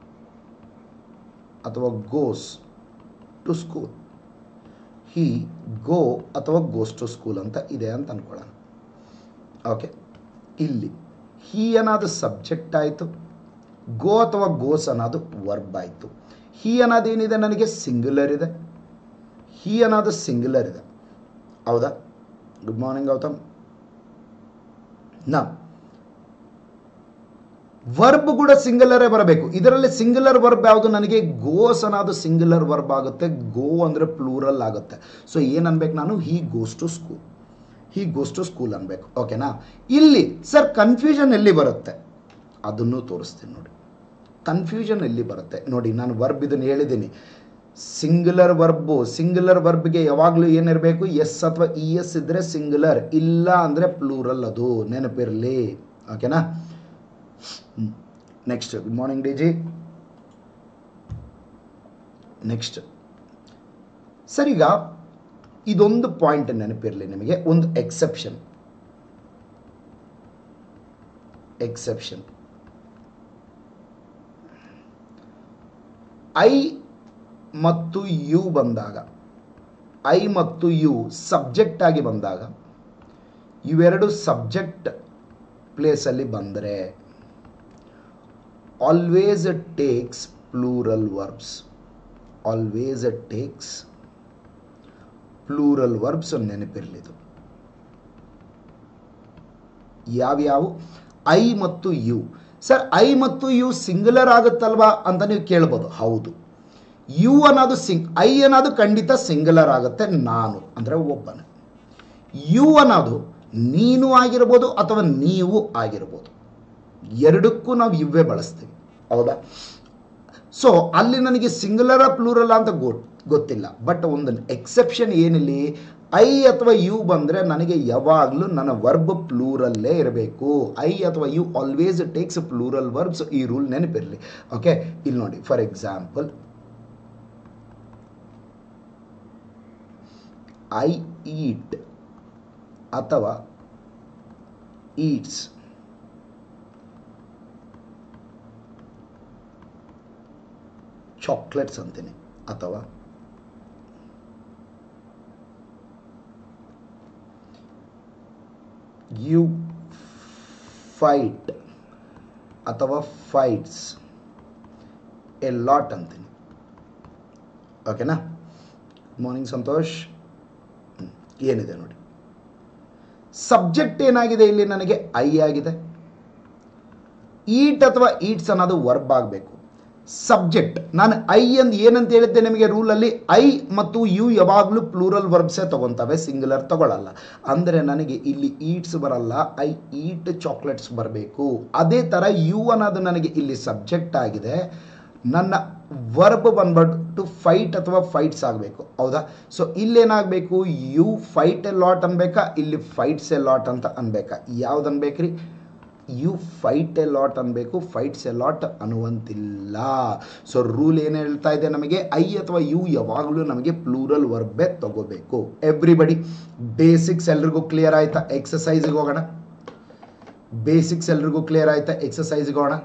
ಅಥವಾ goes to school he go ಅಥವಾ ಗೋಸ್ ಟು ಸ್ಕೂಲ್ ಅಂತ ಇದೆ ಅಂತ ಅನ್ಕೊಳ್ಳೋಣ ಓಕೆ ಇಲ್ಲಿ ಹಿ ಅನ್ನೋದು ಸಬ್ಜೆಕ್ಟ್ ಆಯಿತು ಗೋ ಅಥವಾ ಗೋಸ್ ಅನ್ನೋದು ವರ್ಬ್ ಆಯಿತು ಹಿ ಅನ್ನೋದೇನಿದೆ ನನಗೆ ಸಿಂಗ್ಯುಲರ್ ಇದೆ ಹಿ ಅನ್ನೋದು ಸಿಂಗ್ಯುಲರ್ ಇದೆ ಹೌದಾ ಗುಡ್ ಮಾರ್ನಿಂಗ್ ಗೌತಮ್ ನಾ ವರ್ಬ್ ಕೂಡ ಸಿಂಗುಲರೇ ಬರಬೇಕು ಇದರಲ್ಲಿ ಸಿಂಗುಲರ್ ವರ್ಬ್ ಯಾವುದು ನನಗೆ ಗೋಸ್ ಅನ್ನೋದು ಸಿಂಗುಲರ್ ವರ್ಬ್ ಆಗುತ್ತೆ ಗೋ ಅಂದರೆ ಪ್ಲೂರಲ್ ಆಗುತ್ತೆ ಸೊ ಏನು ಅನ್ಬೇಕು ನಾನು he goes to school he goes to school ಅನ್ಬೇಕು ಓಕೆನಾ ಇಲ್ಲಿ ಸರ್ ಕನ್ಫ್ಯೂಷನ್ ಎಲ್ಲಿ ಬರುತ್ತೆ ಅದನ್ನು ತೋರಿಸ್ತೀನಿ ನೋಡಿ ಕನ್ಫ್ಯೂಷನ್ ಎಲ್ಲಿ ಬರುತ್ತೆ ನೋಡಿ ನಾನು ವರ್ಬ್ ಇದನ್ನು ಹೇಳಿದ್ದೀನಿ ಸಿಂಗುಲರ್ ವರ್ಬು ಸಿಂಗುಲರ್ ವರ್ಬ್ಗೆ ಯಾವಾಗಲೂ ಏನಿರಬೇಕು ಎಸ್ ಅಥವಾ ಇ ಎಸ್ ಇದ್ದರೆ ಸಿಂಗುಲರ್ ಇಲ್ಲ ಅಂದರೆ ಪ್ಲೂರಲ್ ಅದು ನೆನಪಿರಲಿ ಓಕೆನಾ next good morning D G next sir ಈಗ ಇದೊಂದು ಪಾಯಿಂಟ್ ನೆನಪಿರಲಿ ನಿಮಗೆ ಒಂದು ಎಕ್ಸೆಪ್ಷನ್ ಎಕ್ಸೆಪ್ಷನ್ ಐ ಮತ್ತು ಯು ಬಂದಾಗ ಐ ಮತ್ತು ಯು ಸಬ್ಜೆಕ್ಟ್ ಆಗಿ ಬಂದಾಗ ಇವೆರಡು ಸಬ್ಜೆಕ್ಟ್ ಪ್ಲೇಸಲ್ಲಿ ಬಂದರೆ always it takes plural verbs always it takes plural verbs ನೆನಪಿರಲಿದು ಯಾವ್ಯಾವು ಐ ಮತ್ತು ಯು ಸರ್ ಐ ಮತ್ತು ಯು ಸಿಂಗುಲರ್ ಆಗುತ್ತಲ್ವಾ ಅಂತ ನೀವು ಕೇಳ್ಬೋದು ಹೌದು ಯು ಅನ್ನೋದು ಸಿಂಗ್ ಐ ಅನ್ನೋದು ಖಂಡಿತ ಸಿಂಗುಲರ್ ಆಗುತ್ತೆ ನಾನು ಅಂದರೆ ಒಬ್ಬನೇ ಯು ಅನ್ನೋದು ನೀನು ಆಗಿರ್ಬೋದು ಅಥವಾ ನೀವು ಆಗಿರ್ಬೋದು ಎರಡಕ್ಕೂ ನಾವು ಇವೇ ಬಳಸ್ತೀವಿ ಹೌದಾ ಸೊ ಅಲ್ಲಿ ನನಗೆ ಸಿಂಗುಲರ ಪ್ಲೂರಲ್ ಅಂತ ಗೊ ಗೊತ್ತಿಲ್ಲ ಬಟ್ ಒಂದು ಎಕ್ಸೆಪ್ಷನ್ ಏನಿಲ್ಲಿ ಐ ಅಥವಾ ಯು ಬಂದರೆ ನನಗೆ ಯಾವಾಗಲೂ ನನ್ನ ವರ್ಬ್ ಪ್ಲೂರಲ್ಲೇ ಇರಬೇಕು ಐ ಅಥವಾ you always takes plural verbs ಈ ರೂಲ್ ನೆನಪಿರಲಿ ಓಕೆ ಇಲ್ಲಿ ನೋಡಿ ಫಾರ್ ಎಕ್ಸಾಂಪಲ್ ಐ ಈಟ್ ಅಥವಾ ಈಟ್ಸ್ ಚಾಕ್ಲೇಟ್ಸ್ ಅಂತೀನಿ ಅಥವಾ ಯು ಫೈಟ್ ಅಥವಾ ಫೈಟ್ಸ್ ಎ ಲಾಟ್ ಅಂತೀನಿ ಓಕೆನಾ ಮಾರ್ನಿಂಗ್ ಸಂತೋಷ್ ಹ್ಮ್. ಏನಿದೆ ನೋಡಿ ಸಬ್ಜೆಕ್ಟ್ ಏನಾಗಿದೆ ಇಲ್ಲಿ ನನಗೆ ಐ ಆಗಿದೆ ಈಟ್ ಅಥವಾ ಈಟ್ಸ್ ಅನ್ನೋದು ವರ್ಬ್ ಆಗಬೇಕು ಸಬ್ಜೆಕ್ಟ್ ನಾನು ಐ ಅಂದ್ ಏನಂತ ಹೇಳಿದ್ದೆ ನಿಮಗೆ ರೂಲಲ್ಲಿ ಐ ಮತ್ತು ಯು ಯಾವಾಗಲೂ ಪ್ಲೂರಲ್ ವರ್ಬ್ಸೇ ತಗೊತವೆ ಸಿಂಗುಲರ್ ತಗೊಳ್ಳಲ್ಲ ಅಂದರೆ ನನಗೆ ಇಲ್ಲಿ ಈಟ್ಸ್ ಬರಲ್ಲ ಐ ಈಟ್ ಚಾಕ್ಲೇಟ್ಸ್ ಬರಬೇಕು ಅದೇ ಥರ ಯು ಅನ್ನೋದು ನನಗೆ ಇಲ್ಲಿ ಸಬ್ಜೆಕ್ಟ್ ಆಗಿದೆ ನನ್ನ ವರ್ಬ್ ಬಂದ್ಬಿಟ್ಟು ಫೈಟ್ ಅಥವಾ ಫೈಟ್ಸ್ ಆಗಬೇಕು ಹೌದಾ ಸೊ ಇಲ್ಲೇನಾಗಬೇಕು ಯು ಫೈಟ್ ಎ ಲಾಟ್ ಅನ್ಬೇಕಾ ಇಲ್ಲಿ ಫೈಟ್ಸ್ ಎ ಲಾಟ್ ಅಂತ ಅನ್ಬೇಕಾ ಯಾವ್ದು ಅನ್ಬೇಕ್ರಿ ಯು ಫೈಟ್ ಎ ಲಾಟ್ ಅನ್ಬೇಕು ಫೈಟ್ಸ್ ಎ ಲಾಟ್ ಅನ್ನುವಂತಿಲ್ಲ ಸೊ ರೂಲ್ ಏನು ಹೇಳ್ತಾ ಇದೆ ನಮಗೆ ಐ ಅಥವಾ ಯು ಯಾವಾಗಲೂ ನಮಗೆ ಪ್ಲೂರಲ್ ವರ್ಬೇ ತಗೋಬೇಕು ಎವ್ರಿಬಡಿ ಬೇಸಿಕ್ಸ್ ಎಲ್ರಿಗೂ ಕ್ಲಿಯರ್ ಆಯ್ತಾ ಎಕ್ಸಸೈಸ್ಗೆ ಹೋಗೋಣ ಬೇಸಿಕ್ಸ್ ಎಲ್ರಿಗೂ ಕ್ಲಿಯರ್ ಆಯ್ತಾ ಎಕ್ಸಸೈಸ್ಗೆ ಹೋಗೋಣ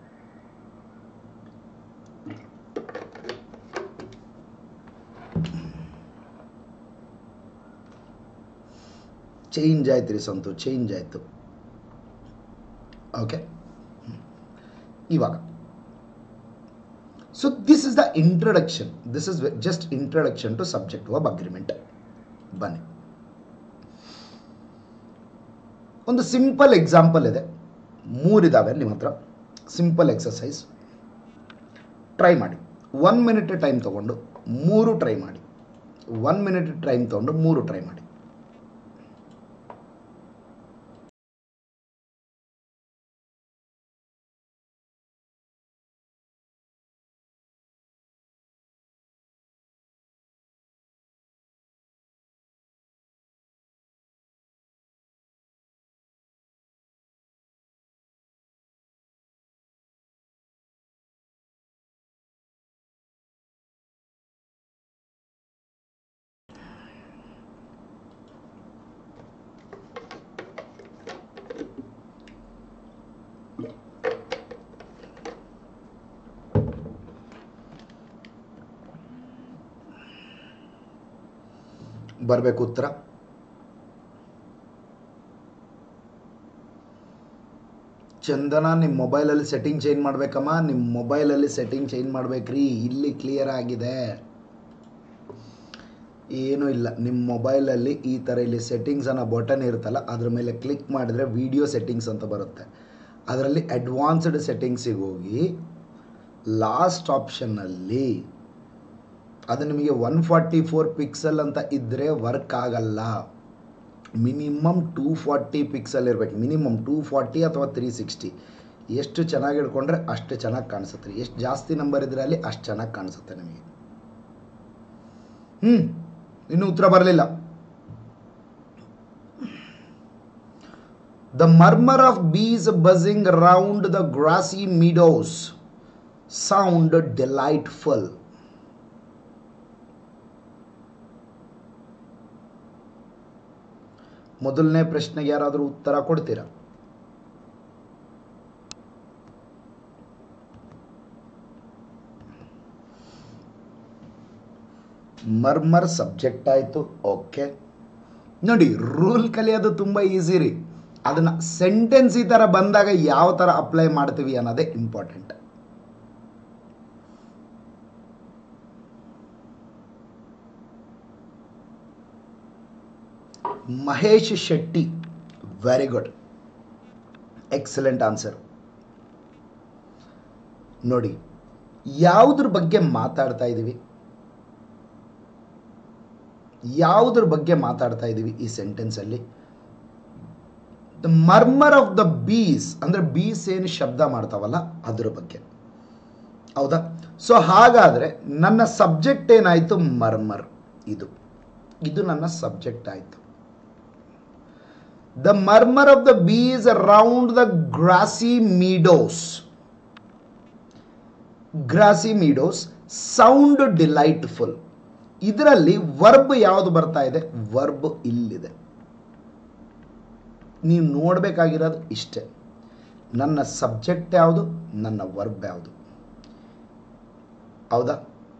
ಚೇಂಜ್ ಆಯ್ತು ರೀ ಸಂತು ಚೇಂಜ್ ಆಯಿತು ಓಕೆ ಇವಾಗ so this is the introduction this is just introduction to subject verb agreement ಬನ್ನಿ ಒಂದು ಸಿಂಪಲ್ ಎಕ್ಸಾಂಪಲ್ ಇದೆ ಮೂರಿದಾವೆ ನಿಮ್ಮ ಹತ್ರ ಸಿಂಪಲ್ ಎಕ್ಸಸೈಸ್ ಟ್ರೈ ಮಾಡಿ ಒನ್ ಮಿನಿಟ್ ಟೈಮ್ ತೊಗೊಂಡು ಮೂರು ಟ್ರೈ ಮಾಡಿ ಒನ್ ಮಿನಿಟ್ ಟೈಮ್ ತೊಗೊಂಡು ಮೂರು ಟ್ರೈ ಮಾಡಿ ಬರಬೇಕು ಉತ್ತರ ಚಂದನ ನಿಮ್ಮ ಮೊಬೈಲಲ್ಲಿ ಸೆಟ್ಟಿಂಗ್ ಚೇಂಜ್ ಮಾಡ್ಬೇಕಮ್ಮ ನಿಮ್ಮ ಮೊಬೈಲಲ್ಲಿ ಸೆಟ್ಟಿಂಗ್ ಚೇಂಜ್ ಮಾಡ್ಬೇಕ್ರಿ ಇಲ್ಲಿ ಕ್ಲಿಯರ್ ಆಗಿದೆ ಏನೂ ಇಲ್ಲ ನಿಮ್ಮ ಮೊಬೈಲಲ್ಲಿ ಈ ಥರ ಇಲ್ಲಿ ಸೆಟ್ಟಿಂಗ್ಸ್ ಅನ್ನೋ ಬಟನ್ ಇರುತ್ತಲ್ಲ ಅದ್ರ ಮೇಲೆ ಕ್ಲಿಕ್ ಮಾಡಿದ್ರೆ ವಿಡಿಯೋ ಸೆಟ್ಟಿಂಗ್ಸ್ ಅಂತ ಬರುತ್ತೆ ಅದರಲ್ಲಿ ಅಡ್ವಾನ್ಸ್ಡ್ ಸೆಟ್ಟಿಂಗ್ಸಿಗೆ ಹೋಗಿ ಲಾಸ್ಟ್ ಆಪ್ಷನ್ನಲ್ಲಿ ಅದು ನಿಮಗೆ ಒನ್ ಫಾರ್ಟಿ ಫೋರ್ ಪಿಕ್ಸೆಲ್ ಅಂತ ಇದ್ದರೆ ವರ್ಕ್ ಆಗಲ್ಲ ಮಿನಿಮಮ್ ಟೂ ಫಾರ್ಟಿ ಪಿಕ್ಸೆಲ್ ಇರಬೇಕು ಮಿನಿಮಮ್ ಟೂ ಫಾರ್ಟಿ ಅಥವಾ ತ್ರೀ ಸಿಕ್ಸ್ಟಿ ಎಷ್ಟು ಚೆನ್ನಾಗಿ ಹಿಡ್ಕೊಂಡ್ರೆ ಅಷ್ಟು ಚೆನ್ನಾಗಿ ಕಾಣಿಸುತ್ತೆ ರೀ ಎಷ್ಟು ಜಾಸ್ತಿ ನಂಬರ್ ಇದ್ರೆ ಅಲ್ಲಿ ಅಷ್ಟು ಚೆನ್ನಾಗಿ ಕಾಣಿಸುತ್ತೆ ನಿಮಗೆ ಹ್ಞೂ ಇನ್ನೂ ಉತ್ತರ ಬರಲಿಲ್ಲ the murmur of bees buzzing round the grassy meadows sound delightful ಮೊದಲನೇ ಪ್ರಶ್ನೆಗೆ ಯಾರಾದರೂ ಉತ್ತರ ಕೊಡ್ತೀರಾ ಮರ್ಮರ್ ಸಬ್ಜೆಕ್ಟ್ ಆಯಿತು ಓಕೆ ನೋಡಿ ರೂಲ್ ಕಲಿಯೋದು ತುಂಬ ಈಸಿ ರೀ ಅದನ್ನು ಸೆಂಟೆನ್ಸ್ ಈ ಥರ ಬಂದಾಗ ಯಾವ ಥರ ಅಪ್ಲೈ ಮಾಡ್ತೀವಿ ಅನ್ನೋದೇ important Mahesh Shetty very good excellent answer ನೋಡಿ ಯಾವುದ್ರ ಬಗ್ಗೆ ಮಾತಾಡ್ತಾ ಇದ್ದೀವಿ ಯಾವುದ್ರ ಬಗ್ಗೆ ಮಾತಾಡ್ತಾ ಇದ್ದೀವಿ ಈ ಸೆಂಟೆನ್ಸಲ್ಲಿ the murmur of the bees ಅಂದರೆ ಬೀಸ್ ಏನು ಶಬ್ದ ಮಾಡ್ತಾವಲ್ಲ ಅದ್ರ ಬಗ್ಗೆ ಹೌದಾ ಸೊ ಹಾಗಾದರೆ ನನ್ನ ಸಬ್ಜೆಕ್ಟ್ ಏನಾಯಿತು ಮರ್ಮರ್ ಇದು ಇದು ನನ್ನ ಸಬ್ಜೆಕ್ಟ್ ಆಯಿತು the murmur of the bees around the grassy meadows grassy meadows sound delightful ಇದರಲ್ಲಿ ವರ್ಬ್ ಯಾವುದು ಬರ್ತಾ ಇದೆ ವರ್ಬ್ ಇಲ್ಲಿದೆ ನೀವು ನೋಡಬೇಕಾಗಿರೋದು ಇಷ್ಟೇ ನನ್ನ ಸಬ್ಜೆಕ್ಟ್ ಯಾವುದು ನನ್ನ ವರ್ಬ್ ಯಾವುದು ಹೌದಾ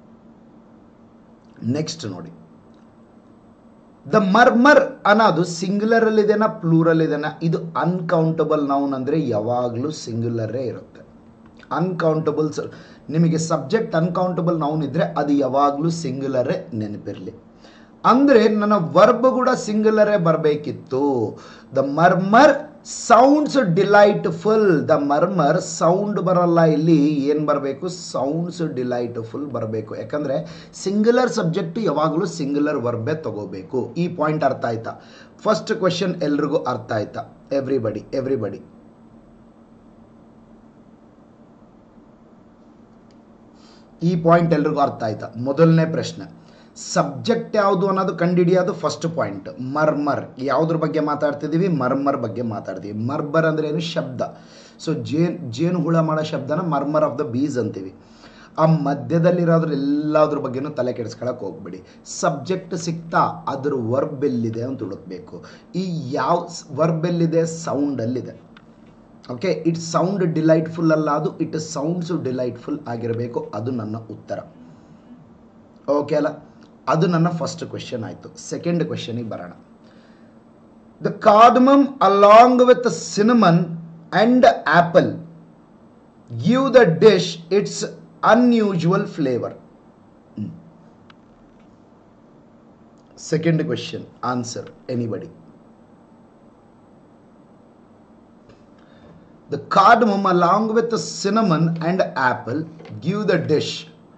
ನೆಕ್ಸ್ಟ್ ನೋಡಿ ದ ಮರ್ಮರ್ ಅನ್ನೋದು ಸಿಂಗ್ಯುಲರ್ ಅಲ್ಲಿದೆನಾ ಪ್ಲೂರಲ್ ಇದೆನಾ ಇದು ಅನ್ಕೌಂಟಬಲ್ ನೌನ್ ಅಂದರೆ ಯಾವಾಗಲೂ ಸಿಂಗ್ಯುಲರೇ ಇರುತ್ತೆ ಅನ್ಕೌಂಟಬಲ್ ನಿಮಗೆ ಸಬ್ಜೆಕ್ಟ್ ಅನ್ಕೌಂಟಬಲ್ ನೌನ್ ಇದ್ದರೆ ಅದು ಯಾವಾಗಲೂ ಸಿಂಗ್ಯುಲರೇ ನೆನಪಿರಲಿ ಅಂದರೆ ನನ್ನ ವರ್ಬ್ ಕೂಡ ಸಿಂಗ್ಯುಲರೇ ಬರಬೇಕಿತ್ತು the murmur sounds delightful the murmur sound ಬರಲ್ಲ ಇಲ್ಲಿ ಏನು ಬರಬೇಕು ಸೌಂಡ್ಸ್ ಡಿಲೈಟ್ಫುಲ್ ಬರಬೇಕು ಯಾಕಂದರೆ ಸಿಂಗ್ಯುಲರ್ ಸಬ್ಜೆಕ್ಟ್ ಯಾವಾಗಲೂ ಸಿಂಗ್ಯುಲರ್ ವರ್ಬೇ ತಗೋಬೇಕು ಈ ಪಾಯಿಂಟ್ ಅರ್ಥ ಆಯ್ತಾ ಫಸ್ಟ್ ಕ್ವೆಶನ್ ಎಲ್ರಿಗೂ ಅರ್ಥ ಆಯ್ತಾ ಎವ್ರಿಬಡಿ ಎವ್ರಿಬಡಿ ಈ ಪಾಯಿಂಟ್ ಎಲ್ರಿಗೂ ಅರ್ಥ ಆಯ್ತಾ ಮೊದಲನೇ ಪ್ರಶ್ನೆ ಸಬ್ಜೆಕ್ಟ್ ಯಾವುದು ಅನ್ನೋದು ಕಂಡುಹಿಡಿಯೋದು ಫಸ್ಟ್ ಪಾಯಿಂಟ್ ಮರ್ಮರ್ ಯಾವುದ್ರ ಬಗ್ಗೆ ಮಾತಾಡ್ತಿದ್ದೀವಿ ಮರ್ಮರ್ ಬಗ್ಗೆ ಮಾತಾಡ್ತೀವಿ ಮರ್ಮರ್ ಅಂದ್ರೆ ಏನು ಶಬ್ದ ಸೊ ಜೇನ್ ಜೇನು ಹುಳ ಮಾಡೋ ಶಬ್ದನ ಮರ್ಮರ್ ಆಫ್ ದ ಬೀಸ್ ಅಂತೀವಿ ಆ ಮಧ್ಯದಲ್ಲಿರೋದ್ರ ಎಲ್ಲದ್ರ ಬಗ್ಗೆನೂ ತಲೆ ಕೆಡಿಸ್ಕೊಳಕ್ಕೆ ಹೋಗ್ಬೇಡಿ ಸಬ್ಜೆಕ್ಟ್ ಸಿಗ್ತಾ ಅದ್ರ ವರ್ಬ್ ಎಲ್ಲಿದೆ ಅಂತ ಹುಡುಕ್ಬೇಕು ಈ ಯಾವ ವರ್ಬ್ ಎಲ್ಲಿದೆ ಸೌಂಡಲ್ಲಿದೆ ಓಕೆ ಇಟ್ ಸೌಂಡ್ ಡಿಲೈಟ್ಫುಲ್ ಅಲ್ಲ ಅದು ಇಟ್ ಸೌಂಡ್ಸ್ ಡಿಲೈಟ್ಫುಲ್ ಆಗಿರಬೇಕು ಅದು ನನ್ನ ಉತ್ತರ ಓಕೆ ಅಲ್ಲ ಅದು ನನ್ನ ಫಸ್ಟ್ ಕ್ವೆಶನ್ ಆಯಿತು ಸೆಕೆಂಡ್ ಕ್ವೆಶನಿಗೆ ಬರೋಣ the cardamom along with cinnamon and apple give the dish its unusual flavour second question answer anybody The cardamom along with the cinnamon and apple give the dish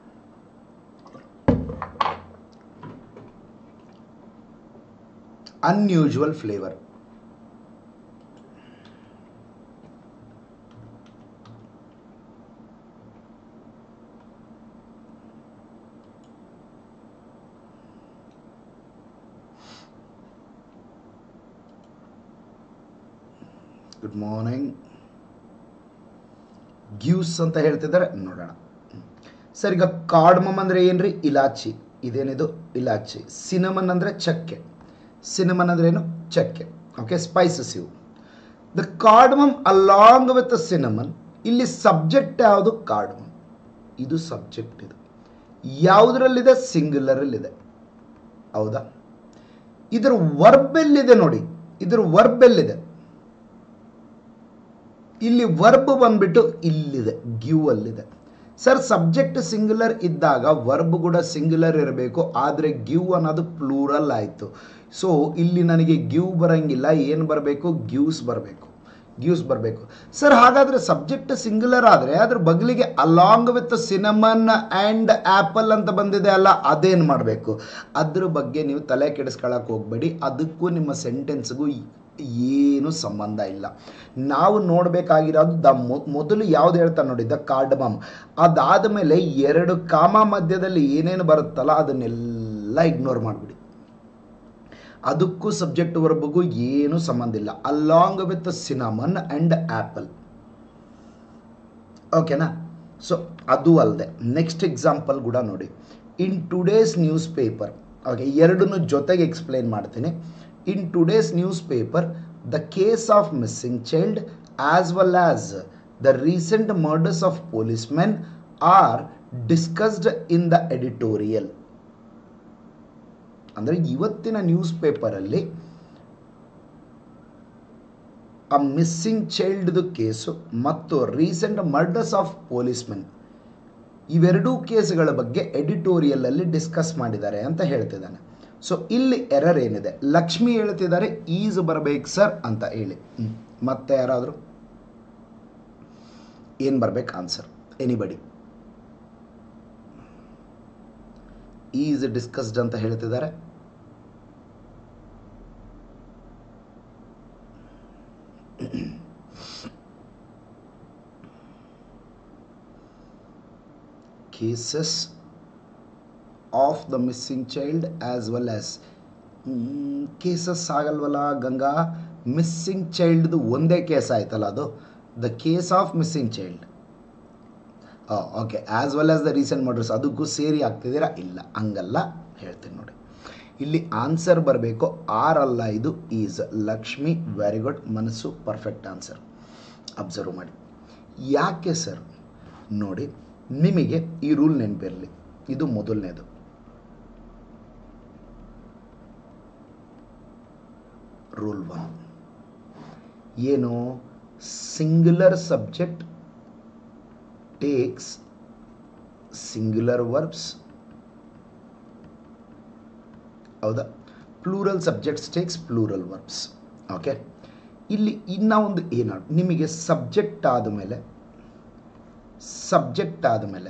unusual flavor. Good morning. Gives ಅಂತ ಹೇಳ್ತಿದ್ದಾರೆ ನೋಡೋಣ ಸರ್ ಈಗ ಕಾರ್ಡ್ಮಮ್ ಅಂದರೆ ಏನ್ರಿ ಇಲಾಚಿ ಇದೇನಿದು ಇಲಾಚಿ ಸಿನಮನ್ ಅಂದರೆ ಚಕ್ಕೆ ಸಿನಮನ್ ಅಂದ್ರೆ ಏನು ಚಕ್ಕೆ ಓಕೆ ಸ್ಪೈಸಸ್ ಇವು the cardamom along with cinnamon ಇಲ್ಲಿ ಸಬ್ಜೆಕ್ಟ್ ಯಾವುದು ಕಾರ್ಡ್ಮಮ್ ಇದು ಸಬ್ಜೆಕ್ಟ್ ಇದು ಯಾವುದರಲ್ಲಿದೆ ಸಿಂಗ್ಯುಲರಲ್ಲಿದೆ ಹೌದಾ ಇದರ ವರ್ಬ್ ಎಲ್ಲಿದೆ ನೋಡಿ ಇದರ ವರ್ಬ್ ಎಲ್ಲಿದೆ ಇಲ್ಲಿ ವರ್ಬ್ ಬಂದ್ಬಿಟ್ಟು ಇಲ್ಲಿದೆ ಗ್ಯೂ ಅಲ್ಲಿದೆ ಸರ್ ಸಬ್ಜೆಕ್ಟ್ ಸಿಂಗ್ಯುಲರ್ ಇದ್ದಾಗ ವರ್ಬ್ ಕೂಡ ಸಿಂಗ್ಯುಲರ್ ಇರಬೇಕು ಆದರೆ ಗ್ಯೂ ಅನ್ನೋದು ಪ್ಲೂರಲ್ ಆಯಿತು ಸೊ ಇಲ್ಲಿ ನನಗೆ ಗ್ಯೂ ಬರಂಗಿಲ್ಲ ಏನು ಬರಬೇಕು ಗ್ಯೂಸ್ ಬರಬೇಕು ಗ್ಯೂಸ್ ಬರಬೇಕು ಸರ್ ಹಾಗಾದರೆ ಸಬ್ಜೆಕ್ಟ್ ಸಿಂಗ್ಯುಲರ್ ಆದರೆ ಅದ್ರ ಬದಲಿಗೆ along with cinnamon and apple ಅಂತ ಬಂದಿದೆ ಅಲ್ಲ ಅದೇನು ಮಾಡಬೇಕು ಅದ್ರ ಬಗ್ಗೆ ನೀವು ತಲೆ ಕೆಡಿಸ್ಕೊಳಕ್ಕೆ ಹೋಗಬೇಡಿ ಅದಕ್ಕೂ ನಿಮ್ಮ ಸೆಂಟೆನ್ಸ್ಗೂ ಏನು ಸಂಬಂಧ ಇಲ್ಲ ನಾವು ನೋಡಬೇಕಾಗಿರೋದು ದ ಮೊದಲು ಯಾವ್ದು ಹೇಳ್ತಾ ನೋಡಿ ದ ಕಾರ್ಡಮಮ್ ಅದಾದ ಮೇಲೆ ಎರಡು ಕಾಮ ಮಧ್ಯದಲ್ಲಿ ಏನೇನು ಬರುತ್ತಲ್ಲ ಅದನ್ನೆಲ್ಲ ಇಗ್ನೋರ್ ಮಾಡಿಬಿಡಿ ಅದಕ್ಕೂ ಸಬ್ಜೆಕ್ಟ್ ವರ್ಬಗೂ ಏನು ಸಂಬಂಧ ಇಲ್ಲ along with cinnamon and apple ಓಕೆನಾ ಸೊ ಅದು ಅಲ್ಲದೆ ನೆಕ್ಸ್ಟ್ ಎಕ್ಸಾಂಪಲ್ ಕೂಡ ನೋಡಿ in today's newspaper okay ಎರಡನ್ನೂ ಜೊತೆಗೆ ಎಕ್ಸ್ಪ್ಲೈನ್ ಮಾಡ್ತೀನಿ in today's newspaper the case of missing child as well as the recent murders of policemen are discussed in the editorial ಅಂದರೆ ಇವತ್ತಿನ ನ್ಯೂಸ್ ಪೇಪರಲ್ಲಿ ಆ ಮಿಸ್ಸಿಂಗ್ ಚೈಲ್ಡ್ದು ಕೇಸು ಮತ್ತು ರೀಸೆಂಟ್ ಮರ್ಡರ್ಸ್ ಆಫ್ ಪೊಲೀಸ್ಮೆನ್ ಇವೆರಡೂ ಕೇಸ್ಗಳ ಬಗ್ಗೆ ಎಡಿಟೋರಿಯಲ್ ಅಲ್ಲಿ ಡಿಸ್ಕಸ್ ಮಾಡಿದ್ದಾರೆ ಅಂತ ಹೇಳ್ತಿದ್ದಾನೆ ಸೊ ಇಲ್ಲಿ ಎರರ್ ಏನಿದೆ ಲಕ್ಷ್ಮಿ ಹೇಳ್ತಿದ್ದಾರೆ ಈಸ್ ಬರಬೇಕು ಸರ್ ಅಂತ ಹೇಳಿ ಹ್ಮ್. ಮತ್ತೆ ಯಾರಾದರೂ ಏನು ಬರ್ಬೇಕು ಆನ್ಸರ್ ಎನಿಬಡಿ ಈಸ್ ಡಿಸ್ಕಸ್ಡ್ ಅಂತ ಹೇಳ್ತಿದ್ದಾರೆ cases of the missing child as well as cases ಆಗಲ್ವಲ್ಲ ಗಂಗಾ ಮಿಸ್ಸಿಂಗ್ ಚೈಲ್ಡ್ದು ಒಂದೇ ಕೇಸ್ ಆಯ್ತಲ್ಲ ಅದು the case of missing child okay as well as the recent murders ಅದಕ್ಕೂ ಸೇರಿ ಆಗ್ತಿದ್ದೀರಾ ಇಲ್ಲ ಹಂಗಲ್ಲ ಹೇಳ್ತೀನಿ ನೋಡಿ ಇಲ್ಲಿ ಆನ್ಸರ್ ಬರಬೇಕು ಆರ್ ಅಲ್ಲ ಇದು ಈಸ್ ಲಕ್ಷ್ಮಿ ವೆರಿ ಗುಡ್ ಮನಸ್ಸು ಪರ್ಫೆಕ್ಟ್ ಆನ್ಸರ್ ಅಬ್ಸರ್ವ್ ಮಾಡಿ ಯಾಕೆ ಸರ್ ನೋಡಿ ನಿಮಗೆ ಈ ರೂಲ್ ನೆನಪಿರಲಿ ಇದು ಮೊದಲನೇದು ರೂಲ್ ಒನ್ ಏನು singular subject takes singular verbs ಹೌದಾ plural subjects takes plural verbs okay ಇಲ್ಲಿ ಇನ್ನ ಒಂದು ಏನ ನಿಮಗೆ ಸಬ್ಜೆಕ್ಟ್ ಆದಮೇಲೆ ಸಬ್ಜೆಕ್ಟ್ ಆದಮೇಲೆ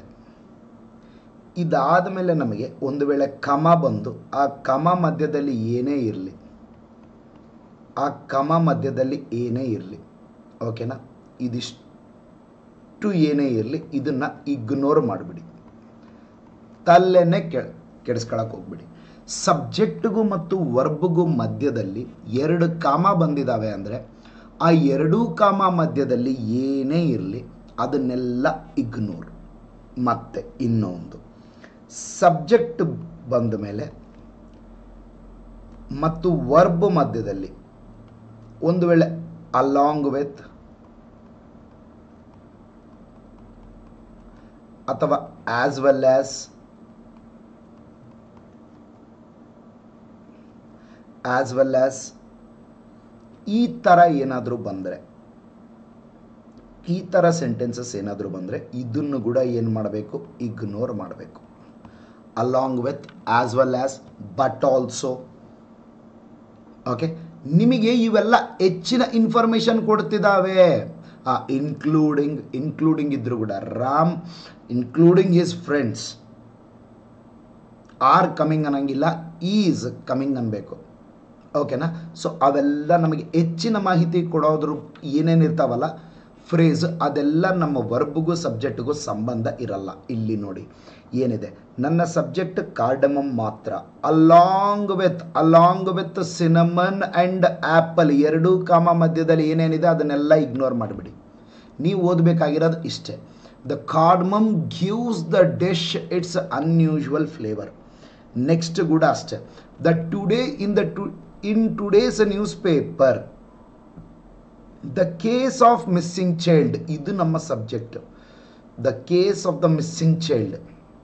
ಇದಾದ ಮೇಲೆ ನಮಗೆ ಒಂದು ವೇಳೆ ಕಮ ಬಂದು ಆ ಕಮ ಮಧ್ಯದಲ್ಲಿ ಏನೇ ಇರಲಿ ಆ ಕಮ ಮಧ್ಯದಲ್ಲಿ ಏನೇ ಇರಲಿ ಓಕೆನಾ ಇದಿಷ್ಟು ಏನೇ ಇರಲಿ ಇದನ್ನು ಇಗ್ನೋರ್ ಮಾಡಿಬಿಡಿ ತಲ್ಲೆನೆ ಕೆ ಕೆಡಿಸ್ಕೊಳಕ್ಕೆ ಹೋಗ್ಬಿಡಿ ಸಬ್ಜೆಕ್ಟ್ಗೂ ಮತ್ತು ವರ್ಬ್ಗೂ ಮಧ್ಯದಲ್ಲಿ ಎರಡು ಕಾಮ ಬಂದಿದ್ದಾವೆ ಅಂದರೆ ಆ ಎರಡೂ ಕಾಮ ಮಧ್ಯದಲ್ಲಿ ಏನೇ ಇರಲಿ ಅದನ್ನೆಲ್ಲ ಇಗ್ನೋರ್ ಮತ್ತೆ ಇನ್ನೊಂದು ಸಬ್ಜೆಕ್ಟ್ ಬಂದ ಮೇಲೆ ಮತ್ತು ವರ್ಬ್ ಮಧ್ಯದಲ್ಲಿ ಒಂದು ವೇಳೆ ಅಲಾಂಗ್ ವಿತ್ ಅಥವಾ as well as as well as ಈ ಥರ ಏನಾದರೂ ಬಂದರೆ ಈ ಥರ ಸೆಂಟೆನ್ಸಸ್ ಏನಾದರೂ ಬಂದರೆ ಇದನ್ನು ಕೂಡ ಏನು ಮಾಡಬೇಕು ಇಗ್ನೋರ್ ಮಾಡಬೇಕು along with as well as but also okay ನಿಮಗೆ ಇವೆಲ್ಲ ಹೆಚ್ಚಿನ ಇನ್ಫಾರ್ಮೇಷನ್ ಕೊಡ್ತಿದ್ದಾವೆ ಇನ್ಕ್ಲೂಡಿಂಗ್ ಇನ್ಕ್ಲೂಡಿಂಗ್ ಇದ್ರು ಕೂಡ Ram including his friends are coming ಅನ್ನಂಗಿಲ್ಲ ಈಸ್ ಕಮಿಂಗ್ ಅನ್ಬೇಕು ಓಕೆನಾ ಸೊ ಅವೆಲ್ಲ ನಮಗೆ ಹೆಚ್ಚಿನ ಮಾಹಿತಿ ಕೊಡೋದ್ರ ಏನೇನು ಇರ್ತಾವಲ್ಲ ಫ್ರೇಸ್ ಅದೆಲ್ಲ ನಮ್ಮ ವರ್ಬ್ಗೂ ಸಬ್ಜೆಕ್ಟ್ಗೂ ಸಂಬಂಧ ಇರಲ್ಲ ಇಲ್ಲಿ ನೋಡಿ ಏನಿದೆ ನನ್ನ ಸಬ್ಜೆಕ್ಟ್ ಕಾರ್ಡಮಮ್ ಮಾತ್ರ along with along with cinnamon and apple ಎರಡೂ ಕಾಮ ಮಧ್ಯದಲ್ಲಿ ಏನೇನಿದೆ ಅದನ್ನೆಲ್ಲ ಇಗ್ನೋರ್ ಮಾಡಿಬಿಡಿ ನೀವು ಓದಬೇಕಾಗಿರೋದು ಇಷ್ಟೇ the cardamom gives the dish its unusual flavour next ಕೂಡ ಅಷ್ಟೇ the today in the to in today's newspaper the case of missing child ಇದು ನಮ್ಮ subject the case of the missing child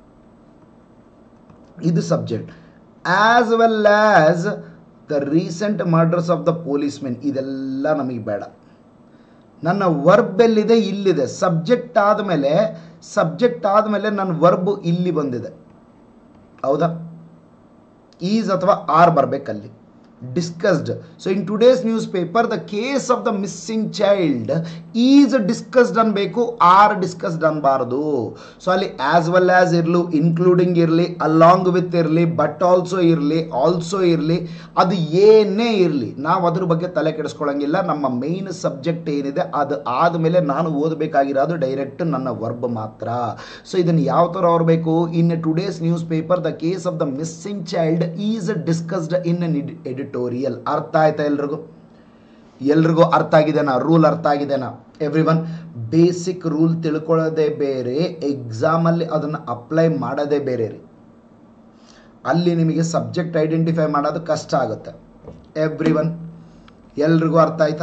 ಇದು subject as well as the recent murders of the policemen ಇದೆಲ್ಲ ನಮಗೆ ಬೇಡ ನನ್ನ ವರ್ಬ್ ಎಲ್ಲಿದೆ ಇಲ್ಲಿದೆ ಸಬ್ಜೆಕ್ಟ್ ಆದಮೇಲೆ ಸಬ್ಜೆಕ್ಟ್ ಆದಮೇಲೆ ನನ್ನ ವರ್ಬ್ ಇಲ್ಲಿ ಬಂದಿದೆ ಹೌದಾ ಈಸ್ ಅಥವಾ ಆರ್ ಬರಬೇಕಲ್ಲಿ discussed so in today's newspaper the case of the missing child is discussed ಅನ್ಬೇಕು ಆರ್ ಡಿಸ್ಕಸ್ಡ್ ಅನ್ಬಾರ್ದು ಸೊ ಅಲ್ಲಿ ಆಸ್ ವೆಲ್ ಆಸ್ ಇರಲು ಇನ್ಕ್ಲೂಡಿಂಗ್ ಇರಲಿ ಅಲಾಂಗ್ ವಿತ್ ಇರಲಿ ಬಟ್ ಆಲ್ಸೋ ಇರಲಿ ಆಲ್ಸೋ ಇರಲಿ ಅದು ಏನೇ ಇರಲಿ ನಾವು ಅದ್ರ ಬಗ್ಗೆ ತಲೆ ಕೆಡಿಸ್ಕೊಳ್ಳಂಗಿಲ್ಲ ನಮ್ಮ ಮೇನ್ ಸಬ್ಜೆಕ್ಟ್ ಏನಿದೆ ಅದು ಆದಮೇಲೆ ನಾನು ಓದಬೇಕಾಗಿರೋದು ಡೈರೆಕ್ಟ್ ನನ್ನ ವರ್ಬ್ ಮಾತ್ರ ಸೊ ಇದನ್ನು ಯಾವ ಥರ ಓದಬೇಕು in today's newspaper the case of the missing child is discussed in editorial ಅರ್ಥ ಆಯ್ತಾ ಎಲ್ರಿಗೂ ಎಲ್ರಿಗೂ ಅರ್ಥ ಆಗಿದೆನಾ ರೂಲ್ ಅರ್ಥ ಆಗಿದೆನಾ ಎವ್ರಿ ಒನ್ ಬೇಸಿಕ್ ರೂಲ್ ತಿಳ್ಕೊಳ್ಳೋದೇ ಬೇರೆ ಎಕ್ಸಾಮಲ್ಲಿ ಅದನ್ನು ಅಪ್ಲೈ ಮಾಡೋದೇ ಬೇರೆ ರೀ ಅಲ್ಲಿ ನಿಮಗೆ ಸಬ್ಜೆಕ್ಟ್ ಐಡೆಂಟಿಫೈ ಮಾಡೋದು ಕಷ್ಟ ಆಗುತ್ತೆ ಎವ್ರಿ ಒನ್ ಎಲ್ರಿಗೂ ಅರ್ಥ ಆಯ್ತಾ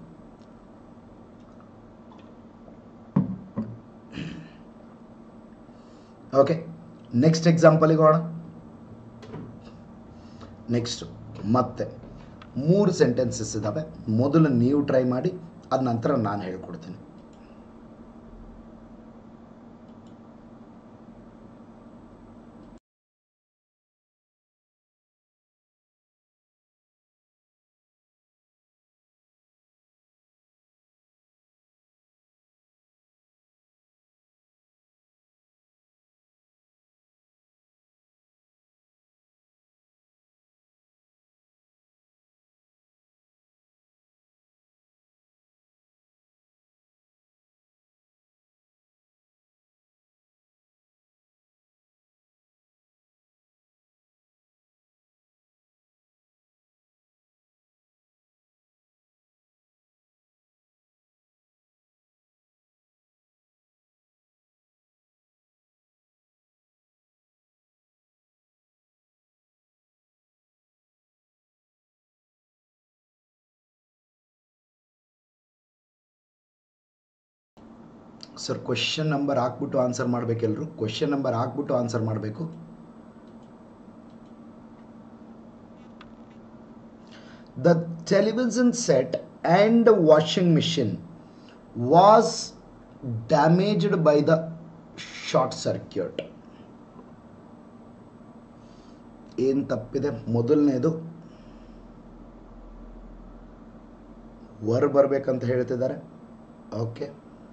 ಓಕೆ ನೆಕ್ಸ್ಟ್ ಎಕ್ಸಾಂಪಲಿಗೆ ಹೋಗೋಣ ನೆಕ್ಸ್ಟ್ ಮತ್ತೆ ಮೂರು ಸೆಂಟೆನ್ಸಸ್ ಇದ್ದಾವೆ ಮೊದಲು ನೀವು ಟ್ರೈ ಮಾಡಿ ಅದ ನಂತರ ನಾನು ಹೇಳ್ಕೊಡ್ತೀನಿ ಸರ್ ಕ್ವೆಶನ್ ನಂಬರ್ ಹಾಕ್ಬಿಟ್ಟು ಆನ್ಸರ್ ಮಾಡಬೇಕೆಲ್ಲರೂ ಕ್ವೆಶನ್ ನಂಬರ್ ಹಾಕ್ಬಿಟ್ಟು ಆನ್ಸರ್ ಮಾಡಬೇಕು the television set and washing machine was damaged by the short circuit ಏನು ತಪ್ಪಿದೆ ಮೊದಲನೇದು ವರ್ ಬರಬೇಕಂತ ಹೇಳ್ತಿದ್ದಾರೆ ಓಕೆ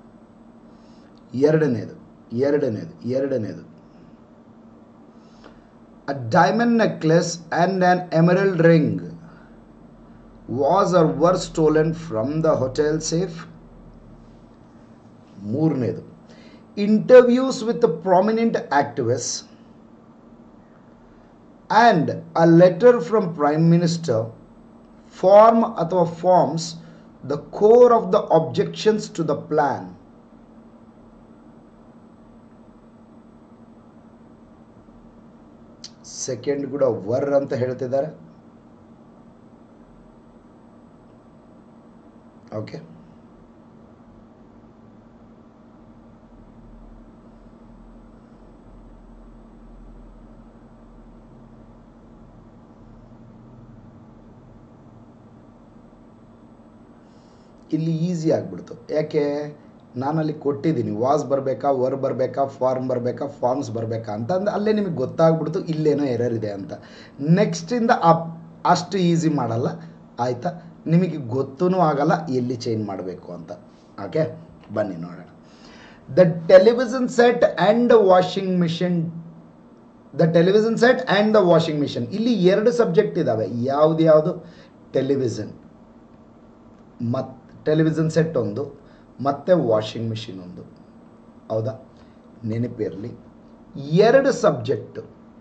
ಎರಡನೇದು ಎರಡನೇದು ಎರಡನೇದು a diamond necklace and an emerald ring was or were stolen from the hotel safe ಮೂರನೇದು interviews with prominent activist and a letter from prime minister form ಅಥವಾ forms the core of the objections to the plan second ಕೂಡ ವರ್ ಅಂತ ಹೇಳ್ತಿದ್ದಾರೆ ಓಕೆ ಇಲ್ಲಿ ಈಸಿ ಆಗ್ಬಿಡ್ತು ಯಾಕೆ ನಾನಲ್ಲಿ ಕೊಟ್ಟಿದ್ದೀನಿ ವಾಸ್ ಬರಬೇಕಾ ವರ್ ಬರಬೇಕಾ ಫಾರ್ಮ್ ಬರಬೇಕಾ ಫಾರ್ಮ್ಸ್ ಬರಬೇಕಾ ಅಂತ ಅಂದ್ರೆ ಅಲ್ಲೇ ನಿಮಗೆ ಗೊತ್ತಾಗ್ಬಿಡ್ತು ಇಲ್ಲೇನೋ ಎರರ್ ಇದೆ ಅಂತ ನೆಕ್ಸ್ಟಿಂದ ಅಷ್ಟು ಈಸಿ ಮಾಡಲ್ಲ ಆಯಿತಾ ನಿಮಗೆ ಗೊತ್ತೂ ಆಗಲ್ಲ ಎಲ್ಲಿ ಚೇಂಜ್ ಮಾಡಬೇಕು ಅಂತ ಓಕೆ ಬನ್ನಿ ನೋಡೋಣ the television set and washing machine the television set and the washing machine ಇಲ್ಲಿ ಎರಡು ಸಬ್ಜೆಕ್ಟ್ ಇದ್ದಾವೆ ಯಾವ್ದು ಯಾವುದು ಟೆಲಿವಿಷನ್ ಮತ್ ಟೆಲಿವಿಷನ್ ಸೆಟ್ ಒಂದು ಮತ್ತು ವಾಷಿಂಗ್ ಮಿಷಿನ್ ಒಂದು ಹೌದಾ ನೆನಪಿರಲಿ ಎರಡು ಸಬ್ಜೆಕ್ಟ್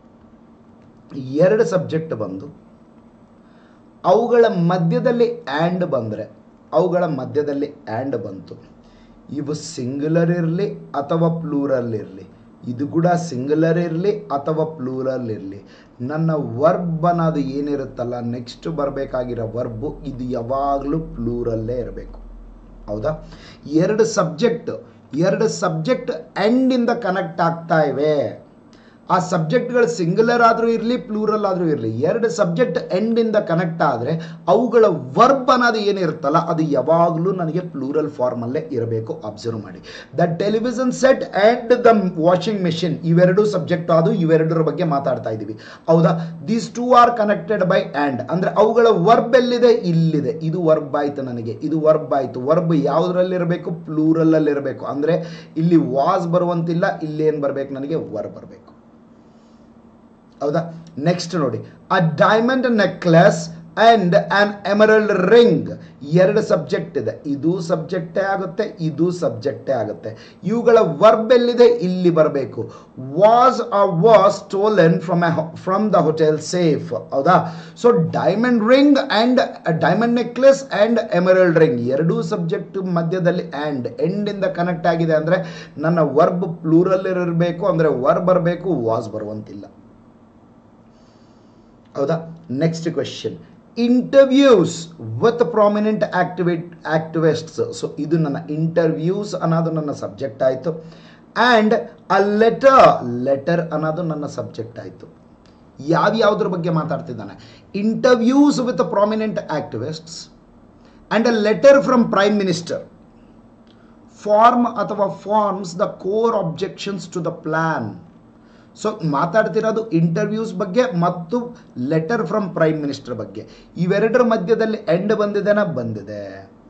ಎರಡು ಸಬ್ಜೆಕ್ಟ್ ಬಂದು ಅವುಗಳ ಮಧ್ಯದಲ್ಲಿ ಆ್ಯಂಡ್ ಬಂದರೆ ಅವುಗಳ ಮಧ್ಯದಲ್ಲಿ ಆ್ಯಂಡ್ ಬಂತು ಇವು ಸಿಂಗುಲರ್ ಇರಲಿ ಅಥವಾ ಪ್ಲೂರಲ್ ಇರಲಿ ಇದು ಕೂಡ ಸಿಂಗುಲರ್ ಇರಲಿ ಅಥವಾ ಪ್ಲೂರಲ್ ಇರಲಿ ನನ್ನ ವರ್ಬ್ ಅನ್ನೋದು ಏನಿರುತ್ತಲ್ಲ ನೆಕ್ಸ್ಟ್ ಬರಬೇಕಾಗಿರೋ ವರ್ಬು ಇದು ಯಾವಾಗಲೂ ಪ್ಲೂರಲ್ಲೇ ಇರಬೇಕು ಹೌದಾ ಎರಡು ಸಬ್ಜೆಕ್ಟ್ ಎರಡು ಸಬ್ಜೆಕ್ಟ್ ಎಂಡಿಂದ ಕನೆಕ್ಟ್ ಆಗ್ತಾ ಇವೆ ಆ ಸಬ್ಜೆಕ್ಟ್ಗಳು ಸಿಂಗುಲರ್ ಆದರೂ ಇರಲಿ ಪ್ಲೂರಲ್ ಆದರೂ ಇರಲಿ ಎರಡು ಸಬ್ಜೆಕ್ಟ್ ಎಂಡಿಂದ ಕನೆಕ್ಟ್ ಆದರೆ ಅವುಗಳ ವರ್ಬ್ ಅನ್ನೋದು ಏನಿರುತ್ತಲ್ಲ ಅದು ಯಾವಾಗಲೂ ನನಗೆ ಪ್ಲೂರಲ್ ಫಾರ್ಮಲ್ಲೇ ಇರಬೇಕು ಅಬ್ಸರ್ವ್ ಮಾಡಿ the television set and the washing machine ಇವೆರಡು ಸಬ್ಜೆಕ್ಟ್ ಅದು ಇವೆರಡರ ಬಗ್ಗೆ ಮಾತಾಡ್ತಾ ಇದ್ದೀವಿ ಹೌದಾ these two are connected by and ಅಂದರೆ ಅವುಗಳ ವರ್ಬ್ ಎಲ್ಲಿದೆ ಇಲ್ಲಿದೆ ಇದು ವರ್ಬ್ ಆಯಿತು ನನಗೆ ಇದು ವರ್ಬ್ ಆಯಿತು ವರ್ಬ್ ಯಾವುದರಲ್ಲಿರಬೇಕು ಪ್ಲೂರಲ್ಲಲ್ಲಿರಬೇಕು ಅಂದರೆ ಇಲ್ಲಿ ವಾಸ್ ಬರುವಂತಿಲ್ಲ ಇಲ್ಲೇನು ಬರಬೇಕು ನನಗೆ ವರ್ ಬರಬೇಕು ಹೌದಾ ನೆಕ್ಸ್ಟ್ ನೋಡಿ a diamond necklace and an emerald ring ಎರಡು ಸಬ್ಜೆಕ್ಟ್ ಇದೆ ಇದು ಸಬ್ಜೆಕ್ಟೇ ಆಗುತ್ತೆ ಇದು ಸಬ್ಜೆಕ್ಟೇ ಆಗುತ್ತೆ ಇವುಗಳ ವರ್ಬ್ ಎಲ್ಲಿದೆ ಇಲ್ಲಿ ಬರಬೇಕು was a was stolen from from the hotel safe ಹೌದಾ so diamond ring and diamond necklace and emerald ring ಎರಡೂ ಸಬ್ಜೆಕ್ಟ್ ಮಧ್ಯದಲ್ಲಿ ಆ್ಯಂಡ್ ಎಂಡಿಂದ ಕನೆಕ್ಟ್ ಆಗಿದೆ ಅಂದರೆ ನನ್ನ ವರ್ಬ್ ಪ್ಲೂರಲ್ ಇರಬೇಕು ಅಂದರೆ ವರ್ ಬರಬೇಕು ವಾಸ್ ಬರುವಂತಿಲ್ಲ ಹೌದಾ next question interviews with prominent activate activists so ಇದು ನನ್ನ ಇಂಟರ್ವ್ಯೂಸ್ ಅನ್ನೋದು ನನ್ನ ಸಬ್ಜೆಕ್ಟ್ ಆಯಿತು ಆ್ಯಂಡ್ ಅ ಲೆಟರ್ ಲೆಟರ್ ಅನ್ನೋದು ನನ್ನ ಸಬ್ಜೆಕ್ಟ್ ಆಯಿತು ಯಾವ್ಯಾವುದ್ರ ಬಗ್ಗೆ ಮಾತಾಡ್ತಿದ್ದಾನೆ interviews with prominent activists and a letter from prime minister form ಅಥವಾ forms the core objections to the plan so ಮಾತಾಡ್ತಿರೋದು ಇಂಟರ್ವ್ಯೂಸ್ ಬಗ್ಗೆ ಮತ್ತು ಲೆಟರ್ ಫ್ರಮ್ ಪ್ರೈಮ್ ಮಿನಿಸ್ಟರ್ ಬಗ್ಗೆ ಇವೆರಡರ ಮಧ್ಯದಲ್ಲಿ ಎಂಡ್ ಬಂದಿದೆನಾ ಬಂದಿದೆ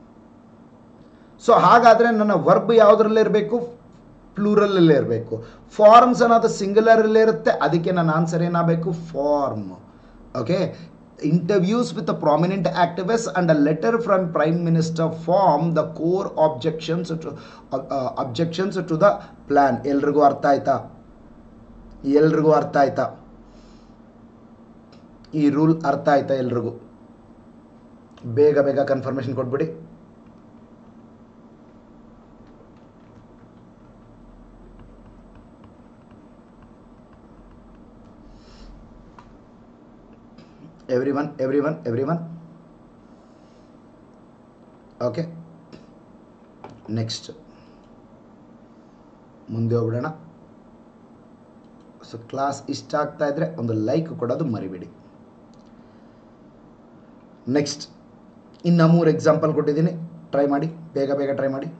ಸೊ ಹಾಗಾದರೆ ನನ್ನ ವರ್ಬ್ ಯಾವುದ್ರಲ್ಲೇ ಇರಬೇಕು ಪ್ಲೂರಲ್ಲೇ ಇರಬೇಕು ಫಾರ್ಮ್ಸ್ ಅನ್ನೋದು ಸಿಂಗುಲರಲ್ಲೇ ಇರುತ್ತೆ ಅದಕ್ಕೆ ನನ್ನ ಆನ್ಸರ್ ಏನಾಗಬೇಕು form okay interviews with prominent activist and a letter from prime minister form the core objections to objections to the plan ಎಲ್ರಿಗೂ ಅರ್ಥ ಆಯ್ತಾ ಎಲ್ರಿಗೂ ಅರ್ಥ ಆಯ್ತಾ ಈ ರೂಲ್ ಅರ್ಥ ಆಯ್ತಾ ಎಲ್ರಿಗೂ ಬೇಗ ಬೇಗ ಕನ್ಫರ್ಮೇಷನ್ ಕೊಟ್ಬಿಡಿ everyone everyone everyone okay next ಮುಂದೆ ಹೋಗ್ಬಿಡೋಣ ಸೊ ಕ್ಲಾಸ್ ಇಷ್ಟ ಆಗ್ತಾ ಇದ್ರೆ ಒಂದು ಲೈಕ್ ಕೊಡೋದು ಮರಿಬೇಡಿ ನೆಕ್ಸ್ಟ್ ಇನ್ನು ಮೂರು ಎಕ್ಸಾಂಪಲ್ ಕೊಟ್ಟಿದ್ದೀನಿ ಟ್ರೈ ಮಾಡಿ ಬೇಗ ಬೇಗ ಟ್ರೈ ಮಾಡಿ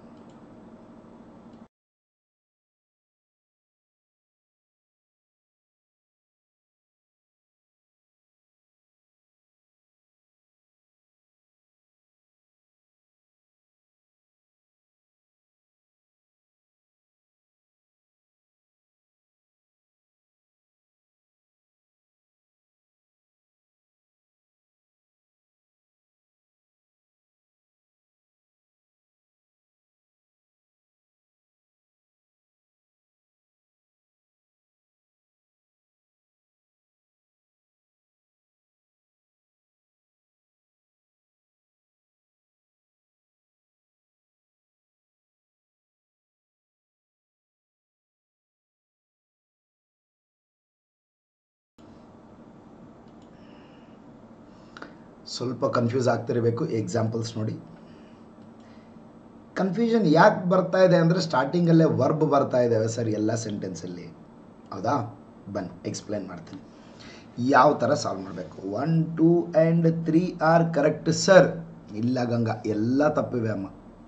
ಸ್ವಲ್ಪ ಕನ್ಫ್ಯೂಸ್ ಆಗ್ತಿರಬೇಕು ಎಕ್ಸಾಂಪಲ್ಸ್ ನೋಡಿ ಕನ್ಫ್ಯೂಷನ್ ಯಾಕೆ ಬರ್ತಾ ಇದೆ ಅಂದರೆ ಸ್ಟಾರ್ಟಿಂಗಲ್ಲೇ ವರ್ಬ್ ಬರ್ತಾ ಇದ್ದಾವೆ ಸರ್ ಎಲ್ಲ ಸೆಂಟೆನ್ಸಲ್ಲಿ ಹೌದಾ ಬನ್ನಿ ಎಕ್ಸ್ಪ್ಲೈನ್ ಮಾಡ್ತೀನಿ ಯಾವ ಥರ ಸಾಲ್ವ್ ಮಾಡಬೇಕು one two and three are correct sir ಇಲ್ಲ ಗಂಗಾ ಎಲ್ಲ ತಪ್ಪಿವೆ ಅಮ್ಮ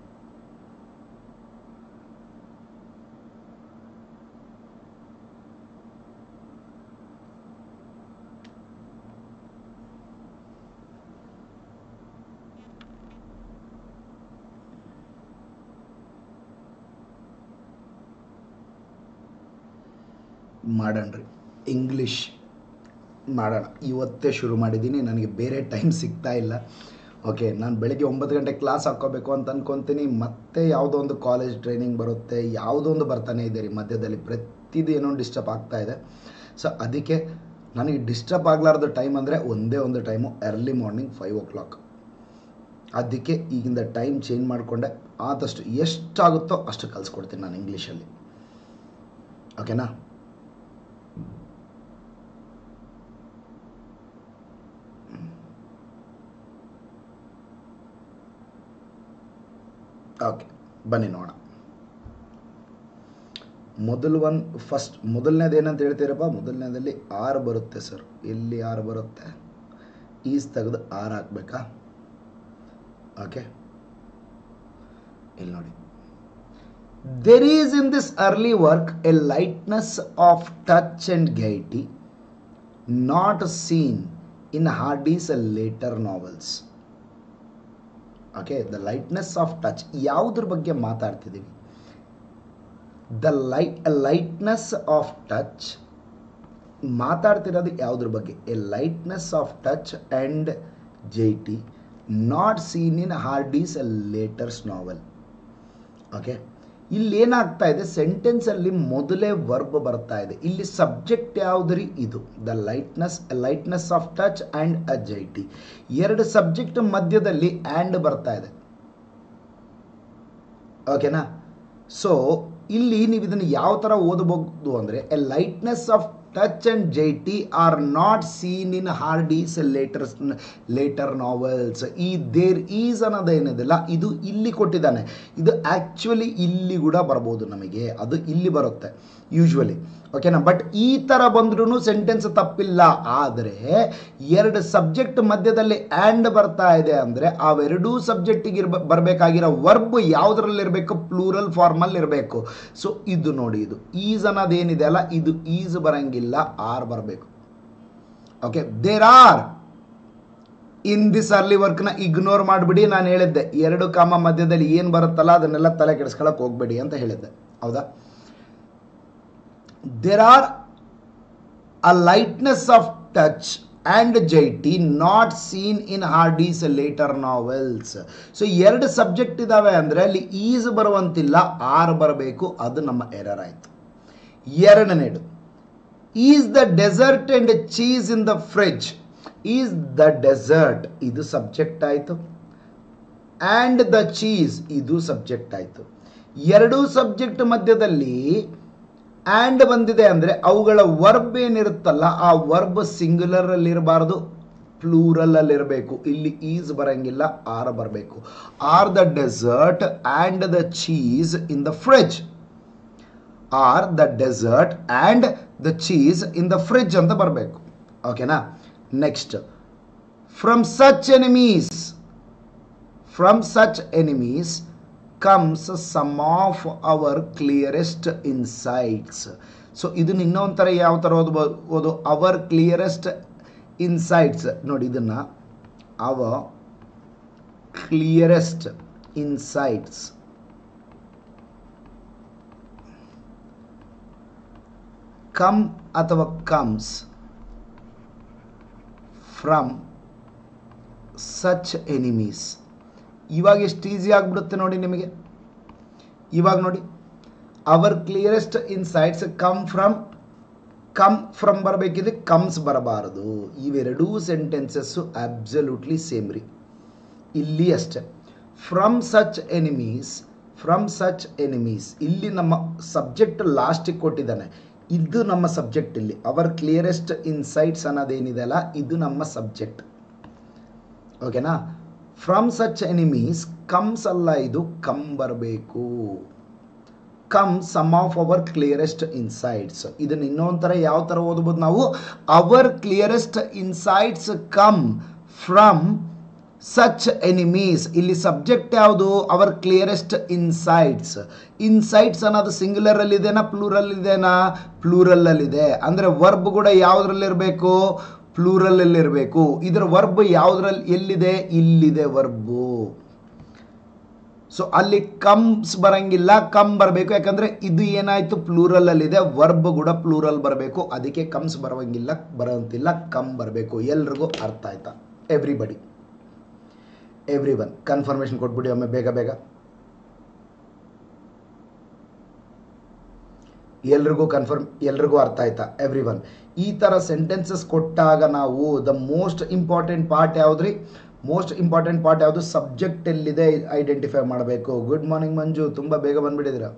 ಮಾಡೋಣ್ರಿ ಇಂಗ್ಲೀಷ್ ಮಾಡೋಣ ಇವತ್ತೇ ಶುರು ಮಾಡಿದ್ದೀನಿ ನನಗೆ ಬೇರೆ ಟೈಮ್ ಸಿಗ್ತಾ ಇಲ್ಲ ಓಕೆ ನಾನು ಬೆಳಗ್ಗೆ ಒಂಬತ್ತು ಗಂಟೆ ಕ್ಲಾಸ್ ಹಾಕ್ಕೋಬೇಕು ಅಂತ ಅನ್ಕೊತೀನಿ ಮತ್ತೆ ಯಾವುದೋ ಒಂದು ಕಾಲೇಜ್ ಟ್ರೈನಿಂಗ್ ಬರುತ್ತೆ ಯಾವುದೋ ಒಂದು ಬರ್ತಾನೆ ಇದೆ ರೀ ಮಧ್ಯದಲ್ಲಿ ಪ್ರತಿದು ಏನೋ ಡಿಸ್ಟರ್ಬ್ ಆಗ್ತಾ ಇದೆ ಸೊ ಅದಕ್ಕೆ ನನಗೆ ಡಿಸ್ಟರ್ಬ್ ಆಗಲಾರ್ದು ಟೈಮ್ ಅಂದರೆ ಒಂದೇ ಒಂದು time early morning five o'clock ಅದಕ್ಕೆ ಈಗಿಂದ ಟೈಮ್ ಚೇಂಜ್ ಮಾಡಿಕೊಂಡೆ ಆದಷ್ಟು ಎಷ್ಟಾಗುತ್ತೋ ಅಷ್ಟು ಕಲಿಸ್ಕೊಡ್ತೀನಿ ನಾನು ಇಂಗ್ಲೀಷಲ್ಲಿ ಓಕೆನಾ ಓಕೆ ಬನ್ನಿ ನೋಡೋಣ ಮೊದಲು ಒನ್ ಫಸ್ಟ್ ಮೊದಲನೇದು ಏನಂತ ಹೇಳ್ತೀರಪ್ಪ ಮೊದಲನೇದಲ್ಲಿ ಆರು ಬರುತ್ತೆ ಸರ್ ಎಲ್ಲಿ ಆರು ಬರುತ್ತೆ ಈಸ್ ತೆಗೆದು ಆರು ಹಾಕ್ಬೇಕಾ ಓಕೆ ಇಲ್ಲಿ ನೋಡಿ there is in this early work a lightness of touch and gaiety not seen in Hardy's later novels okay the lightness of touch ಯಾವುದ್ರ ಬಗ್ಗೆ ಮಾತಾಡ್ತಿದ್ದೀವಿ the light lightness of touch ಮಾತಾಡ್ತಿರೋದು ಯಾವುದ್ರ ಬಗ್ಗೆ a lightness of touch and gaiety not seen in Hardy's laters novel okay ಇಲ್ಲಿ ಏನಾಗ್ತಾ ಇದೆ ಸೆಂಟೆನ್ಸಲ್ಲಿ ಮೊದಲೇ ವರ್ಬ್ ಬರ್ತಾ ಇದೆ ಇಲ್ಲಿ ಸಬ್ಜೆಕ್ಟ್ ಯಾವುದ್ರಿ ಇದು the lightness lightness of touch and a gaiety ಎರಡು ಸಬ್ಜೆಕ್ಟ್ ಮಧ್ಯದಲ್ಲಿ ಆ್ಯಂಡ್ ಬರ್ತಾ ಇದೆ ಓಕೆನಾ ಸೊ ಇಲ್ಲಿ ನೀವು ಇದನ್ನು ಯಾವ ಥರ ಓದಬಹುದು ಅಂದರೆ a lightness of touch and gaiety are not seen in Hardy's laters later novels ಈ ದೇರ್ ಈಸ್ ಅನ್ನೋದೇನಿದೆಲ್ಲ ಇದು ಇಲ್ಲಿ ಕೊಟ್ಟಿದ್ದಾನೆ ಇದು ಆ್ಯಕ್ಚುಲಿ ಇಲ್ಲಿ ಕೂಡ ಬರ್ಬೋದು ನಮಗೆ ಅದು ಇಲ್ಲಿ ಬರುತ್ತೆ ಯೂಶ್ವಲಿ ಓಕೆನಾ ಬಟ್ ಈ ಥರ ಬಂದ್ರೂ ಸೆಂಟೆನ್ಸ್ ತಪ್ಪಿಲ್ಲ ಆದರೆ ಎರಡು ಸಬ್ಜೆಕ್ಟ್ ಮಧ್ಯದಲ್ಲಿ ಆ್ಯಂಡ್ ಬರ್ತಾ ಇದೆ ಅಂದರೆ ಅವೆರಡೂ ಸಬ್ಜೆಕ್ಟಿಗೆ ಇರ್ಬ ಬರಬೇಕಾಗಿರೋ ವರ್ಬ್ ಯಾವುದ್ರಲ್ಲಿರಬೇಕು ಪ್ಲೂರಲ್ ಫಾರ್ಮಲ್ಲಿ ಇರಬೇಕು ಸೊ ಇದು ನೋಡಿ ಇದು ಈಸ್ ಅನ್ನೋದೇನಿದೆ ಅಲ್ಲ ಇದು ಈಸ್ ಬರಂಗಿಲ್ಲ ಆರ್ ಬರಬೇಕು okay there are in this early ವರ್ಕ್ನ ಇಗ್ನೋರ್ ಮಾಡಿಬಿಡಿ ನಾನು ಹೇಳಿದ್ದೆ ಎರಡು ಕಾಮ ಮಧ್ಯದಲ್ಲಿ ಏನು ಬರುತ್ತಲ್ಲ ಅದನ್ನೆಲ್ಲ ತಲೆ ಕೆಡಿಸ್ಕೊಳಕ್ಕೆ ಹೋಗ್ಬೇಡಿ ಅಂತ ಹೇಳಿದ್ದೆ ಹೌದಾ there are a lightness of touch and jt not seen in hardy's later novels so ಎರಡು ಸಬ್ಜೆಕ್ಟ್ ಇದಾವೆ ಅಂದರೆ ಅಲ್ಲಿ ಈಸ್ ಬರುವಂತಿಲ್ಲ ಆರ್ ಬರಬೇಕು ಅದು ನಮ್ಮ ಎರರ್ ಆಯಿತು ಎರಡನೇದು is the dessert and cheese in the fridge is the dessert ಇದು ಸಬ್ಜೆಕ್ಟ್ ಆಯಿತು ಆ್ಯಂಡ್ ದ ಚೀಸ್ ಇದು ಸಬ್ಜೆಕ್ಟ್ ಆಯಿತು ಎರಡೂ ಸಬ್ಜೆಕ್ಟ್ ಮಧ್ಯದಲ್ಲಿ ಆ್ಯಂಡ್ ಬಂದಿದೆ ಅಂದರೆ ಅವುಗಳ ವರ್ಬ್ ಏನಿರುತ್ತಲ್ಲ ಆ ವರ್ಬ್ ಸಿಂಗ್ಯುಲರ್ ಅಲ್ಲಿ ಇರಬಾರ್ದು ಪ್ಲೂರಲ್ ಅಲ್ಲಿ ಇರಬೇಕು ಇಲ್ಲಿ ಈಸ್ ಬರಂಗಿಲ್ಲ ಆರ್ ಬರಬೇಕು are the dessert and the cheese in the fridge are the dessert and the cheese in the fridge ಅಂತ ಬರಬೇಕು ಓಕೆನಾ next from such enemies from such enemies comes some of our clearest insights so ಇದನ್ನ ಇನ್ನೊಂಥರ ಯಾವ ಥರ ಓದ್ಬೋದು ಓದು ಅವರ್ ಕ್ಲಿಯರೆಸ್ಟ್ ಇನ್ಸೈಟ್ಸ್ ನೋಡಿ ಇದನ್ನ ಅವ ಕ್ಲಿಯರೆಸ್ಟ್ ಇನ್ಸೈಟ್ಸ್ ಕಮ್ ಅಥವಾ ಕಮ್ಸ್ ಫ್ರಮ್ ಸಚ್ ಎನಿಮೀಸ್ ಇವಾಗ ಎಷ್ಟು ಈಸಿ ಆಗಿಬಿಡುತ್ತೆ ನೋಡಿ ನಿಮಗೆ ಇವಾಗ ನೋಡಿ our clearest insights come from come from ಬರಬೇಕಿದ್ರೆ ಕಮ್ಸ್ ಬರಬಾರದು ಇವೆರಡೂ ಸೆಂಟೆನ್ಸಸ್ಸು ಅಬ್ಸಲ್ಯೂಟ್ಲಿ ಸೇಮ್ ರೀ ಇಲ್ಲಿ ಅಷ್ಟೆ from such enemies from such enemies ಇಲ್ಲಿ ನಮ್ಮ ಸಬ್ಜೆಕ್ಟ್ ಲಾಸ್ಟಿಗೆ ಕೊಟ್ಟಿದ್ದಾನೆ ಇದು ನಮ್ಮ ಸಬ್ಜೆಕ್ಟ್ ಇಲ್ಲಿ ಅವರ್ ಕ್ಲಿಯರೆಸ್ಟ್ ಇನ್ಸೈಟ್ಸ್ ಅನ್ನೋದೇನಿದೆ ಅಲ್ಲ ಇದು ನಮ್ಮ ಸಬ್ಜೆಕ್ಟ್ ಓಕೆನಾ ಫ್ರಮ್ ಸಚ್ ಎನಿಮೀಸ್ ಕಮ್ಸ್ ಅಲ್ಲ ಇದು ಕಮ್ ಬರಬೇಕು come some of our clearest insights ಇದನ್ನ ಇನ್ನೊಂದು ಥರ ಯಾವ ಥರ ಓದ್ಬೋದು ನಾವು our clearest insights come from such enemies ಇಲ್ಲಿ ಸಬ್ಜೆಕ್ಟ್ ಯಾವುದು ಅವರ್ ಕ್ಲಿಯರೆಸ್ಟ್ ಇನ್ಸೈಟ್ಸ್ ಇನ್ಸೈಟ್ಸ್ ಅನ್ನೋದು ಸಿಂಗ್ಯುಲರ್ ಅಲ್ಲಿ ಇದೆನಾ ಪ್ಲೂರಲ್ ಇದೆನಾ ಪ್ಲೂರಲ್ ಅಲ್ಲಿ ಇದೆ ಅಂದ್ರೆ ವರ್ಬ್ ಕೂಡ ಯಾವ್ದ್ರಲ್ಲಿ ಇರಬೇಕು ಪ್ಲೂರಲ್ ಅಲ್ಲಿ ಇರಬೇಕು ಇದರ ವರ್ಬ್ ಯಾವ್ದ್ರಲ್ಲಿ ಎಲ್ಲಿದೆ ಇಲ್ಲಿದೆ ವರ್ಬು ಸೊ ಅಲ್ಲಿ ಕಮ್ಸ್ ಬರಂಗಿಲ್ಲ ಕಮ್ ಬರಬೇಕು ಯಾಕಂದ್ರೆ ಇದು ಏನಾಯ್ತು ಪ್ಲೂರಲ್ ಅಲ್ಲಿ ಇದೆ ವರ್ಬ್ ಕೂಡ ಪ್ಲೂರಲ್ ಬರಬೇಕು ಅದಕ್ಕೆ ಕಮ್ಸ್ ಬರಂಗಿಲ್ಲ ಬರೋಂತಿಲ್ಲ ಕಮ್ ಬರಬೇಕು ಎಲ್ರಿಗೂ ಅರ್ಥ ಆಯ್ತಾ ಎವ್ರಿಬಡಿ ಎವ್ರಿ ಒನ್ ಕನ್ಫರ್ಮೇಷನ್ ಕೊಟ್ಬಿಡಿ ಒಮ್ಮೆ ಬೇಗ ಬೇಗ ಎಲ್ರಿಗೂ ಕನ್ಫರ್ಮ್ ಎಲ್ರಿಗೂ ಅರ್ಥ ಆಯ್ತಾ ಎವ್ರಿ ಒನ್ ಈ ಥರ ಸೆಂಟೆನ್ಸಸ್ ಕೊಟ್ಟಾಗ ನಾವು ದ ಮೋಸ್ಟ್ ಇಂಪಾರ್ಟೆಂಟ್ ಪಾರ್ಟ್ ಯಾವುದ್ರಿ ಮೋಸ್ಟ್ ಇಂಪಾರ್ಟೆಂಟ್ ಪಾರ್ಟ್ ಯಾವುದು ಸಬ್ಜೆಕ್ಟ್ ಎಲ್ಲಿದೆ ಐಡೆಂಟಿಫೈ ಮಾಡಬೇಕು ಗುಡ್ ಮಾರ್ನಿಂಗ್ ಮಂಜು ತುಂಬ ಬೇಗ ಬಂದ್ಬಿಟ್ಟಿದ್ದೀರಾ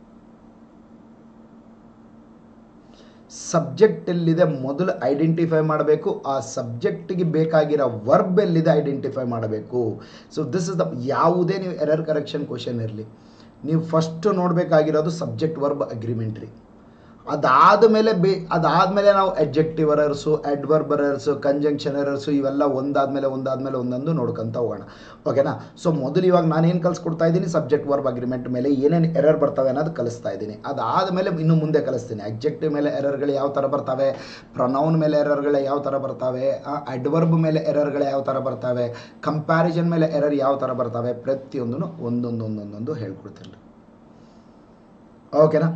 ಸಬ್ಜೆಕ್ಟ್ ಎಲ್ಲಿದೆ ಮೊದಲು ಐಡೆಂಟಿಫೈ ಮಾಡಬೇಕು ಆ ಸಬ್ಜೆಕ್ಟ್ಗೆ ಬೇಕಾಗಿರೋ ವರ್ಬ್ ಎಲ್ಲಿದೆ ಐಡೆಂಟಿಫೈ ಮಾಡಬೇಕು ಸೊ ದಿಸ್ ಇಸ್ ದ ಯಾವುದೇ ನೀವು ಎರರ್ ಕರೆಕ್ಷನ್ ಕ್ವಶನ್ ಇರಲಿ ನೀವು ಫಸ್ಟ್ ನೋಡಬೇಕಾಗಿರೋದು ಸಬ್ಜೆಕ್ಟ್ ವರ್ಬ್ ಅಗ್ರಿಮೆಂಟ್ ರೀ ಅದಾದ ಮೇಲೆ ಬೇ ಅದಾದಮೇಲೆ ನಾವು adjective errors adverb errors conjunction errors ಇವೆಲ್ಲ ಒಂದಾದ್ಮೇಲೆ ಒಂದಾದ್ಮೇಲೆ ಒಂದೊಂದು ನೋಡ್ಕೊಂತ ಹೋಗೋಣ ಓಕೆನಾ ಸೊ ಮೊದಲು ಇವಾಗ ನಾನೇನು ಕಲಿಸ್ಕೊಡ್ತಾ ಇದ್ದೀನಿ ಸಬ್ಜೆಕ್ಟ್ ವರ್ಬ್ ಅಗ್ರಿಮೆಂಟ್ ಮೇಲೆ ಏನೇನು ಎರರ್ ಬರ್ತವೆ ಅನ್ನೋದು ಕಲಿಸ್ತಾ ಇದ್ದೀನಿ ಅದಾದಮೇಲೆ ಇನ್ನು ಮುಂದೆ ಕಲಿಸ್ತೀನಿ ಎಡ್ಜೆಕ್ಟಿವ್ ಮೇಲೆ ಎರರ್ಗಳು ಯಾವ ಥರ ಬರ್ತವೆ ಪ್ರೊನೌನ್ ಮೇಲೆ ಎರರ್ಗಳು ಯಾವ ಥರ ಬರ್ತವೆ ಅಡ್ವರ್ಬ್ ಮೇಲೆ ಎರರ್ಗಳು ಯಾವ ಥರ ಬರ್ತವೆ ಕಂಪ್ಯಾರಿಸನ್ ಮೇಲೆ ಎರರ್ ಯಾವ ಥರ ಬರ್ತವೆ ಪ್ರತಿಯೊಂದನ್ನು ಒಂದೊಂದು ಒಂದೊಂದೊಂದು ಹೇಳ್ಕೊಡ್ತೀನಿ ರೀ ಓಕೆನಾ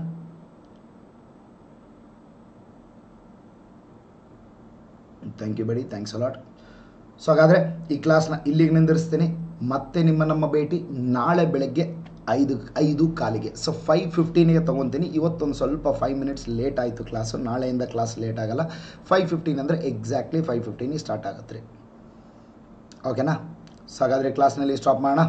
ಥ್ಯಾಂಕ್ ಯು ಬೇಡಿ ಥ್ಯಾಂಕ್ಸ್ ಅಲಾಟ್ ಸೊ ಹಾಗಾದರೆ ಈ ಕ್ಲಾಸ್ನ ಇಲ್ಲಿಗೆ ನಿಂದಿರಿಸ್ತೀನಿ ಮತ್ತೆ ನಿಮ್ಮ ನಮ್ಮ ಭೇಟಿ ನಾಳೆ ಬೆಳಗ್ಗೆ ಐದು ಐದು ಕಾಲಿಗೆ ಸೊ ಫೈವ್ ಫಿಫ್ಟೀನಿಗೆ ತೊಗೊತೀನಿ ಇವತ್ತೊಂದು ಸ್ವಲ್ಪ ಫೈವ್ ಮಿನಿಟ್ಸ್ ಲೇಟ್ ಆಯಿತು ಕ್ಲಾಸು ನಾಳೆಯಿಂದ ಕ್ಲಾಸ್ ಲೇಟ್ ಆಗಲ್ಲ ಫೈವ್ ಫಿಫ್ಟೀನ್ ಅಂದರೆ ಎಕ್ಸಾಕ್ಟ್ಲಿ ಫೈವ್ ಫಿಫ್ಟೀನಿಗೆ ಸ್ಟಾರ್ಟ್ ಆಗುತ್ತೆ ರೀ ಓಕೆನಾ ಸೊ ಹಾಗಾದರೆ ಕ್ಲಾಸ್ನಲ್ಲಿ ಸ್ಟಾಪ್ ಮಾಡೋಣ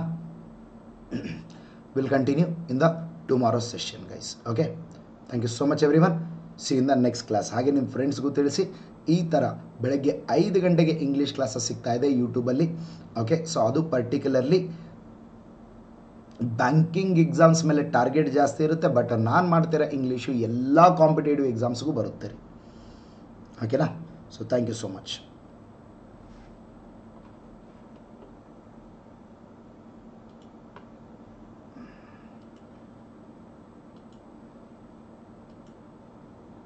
will continue in the tomorrow session guys okay thank you so much everyone see in the next class ಹಾಗೆ ನಿಮ್ಮ ಫ್ರೆಂಡ್ಸ್ಗೂ ತಿಳಿಸಿ ಈ ಥರ ಬೆಳಗ್ಗೆ ಐದು ಗಂಟೆಗೆ ಇಂಗ್ಲೀಷ್ ಕ್ಲಾಸಸ್ ಸಿಗ್ತಾ ಇದೆ ಯೂಟ್ಯೂಬಲ್ಲಿ ಓಕೆ ಸೊ ಅದು ಪರ್ಟಿಕ್ಯುಲರ್ಲಿ ಬ್ಯಾಂಕಿಂಗ್ ಎಕ್ಸಾಮ್ಸ್ ಮೇಲೆ ಟಾರ್ಗೆಟ್ ಜಾಸ್ತಿ ಇರುತ್ತೆ ಬಟ್ ನಾನು ಮಾಡ್ತಿರೋ ಇಂಗ್ಲೀಷು ಎಲ್ಲ ಕಾಂಪಿಟೇಟಿವ್ ಎಕ್ಸಾಮ್ಸ್ಗೂ ಬರುತ್ತೆ ರೀ ಓಕೆನಾ so thank you so much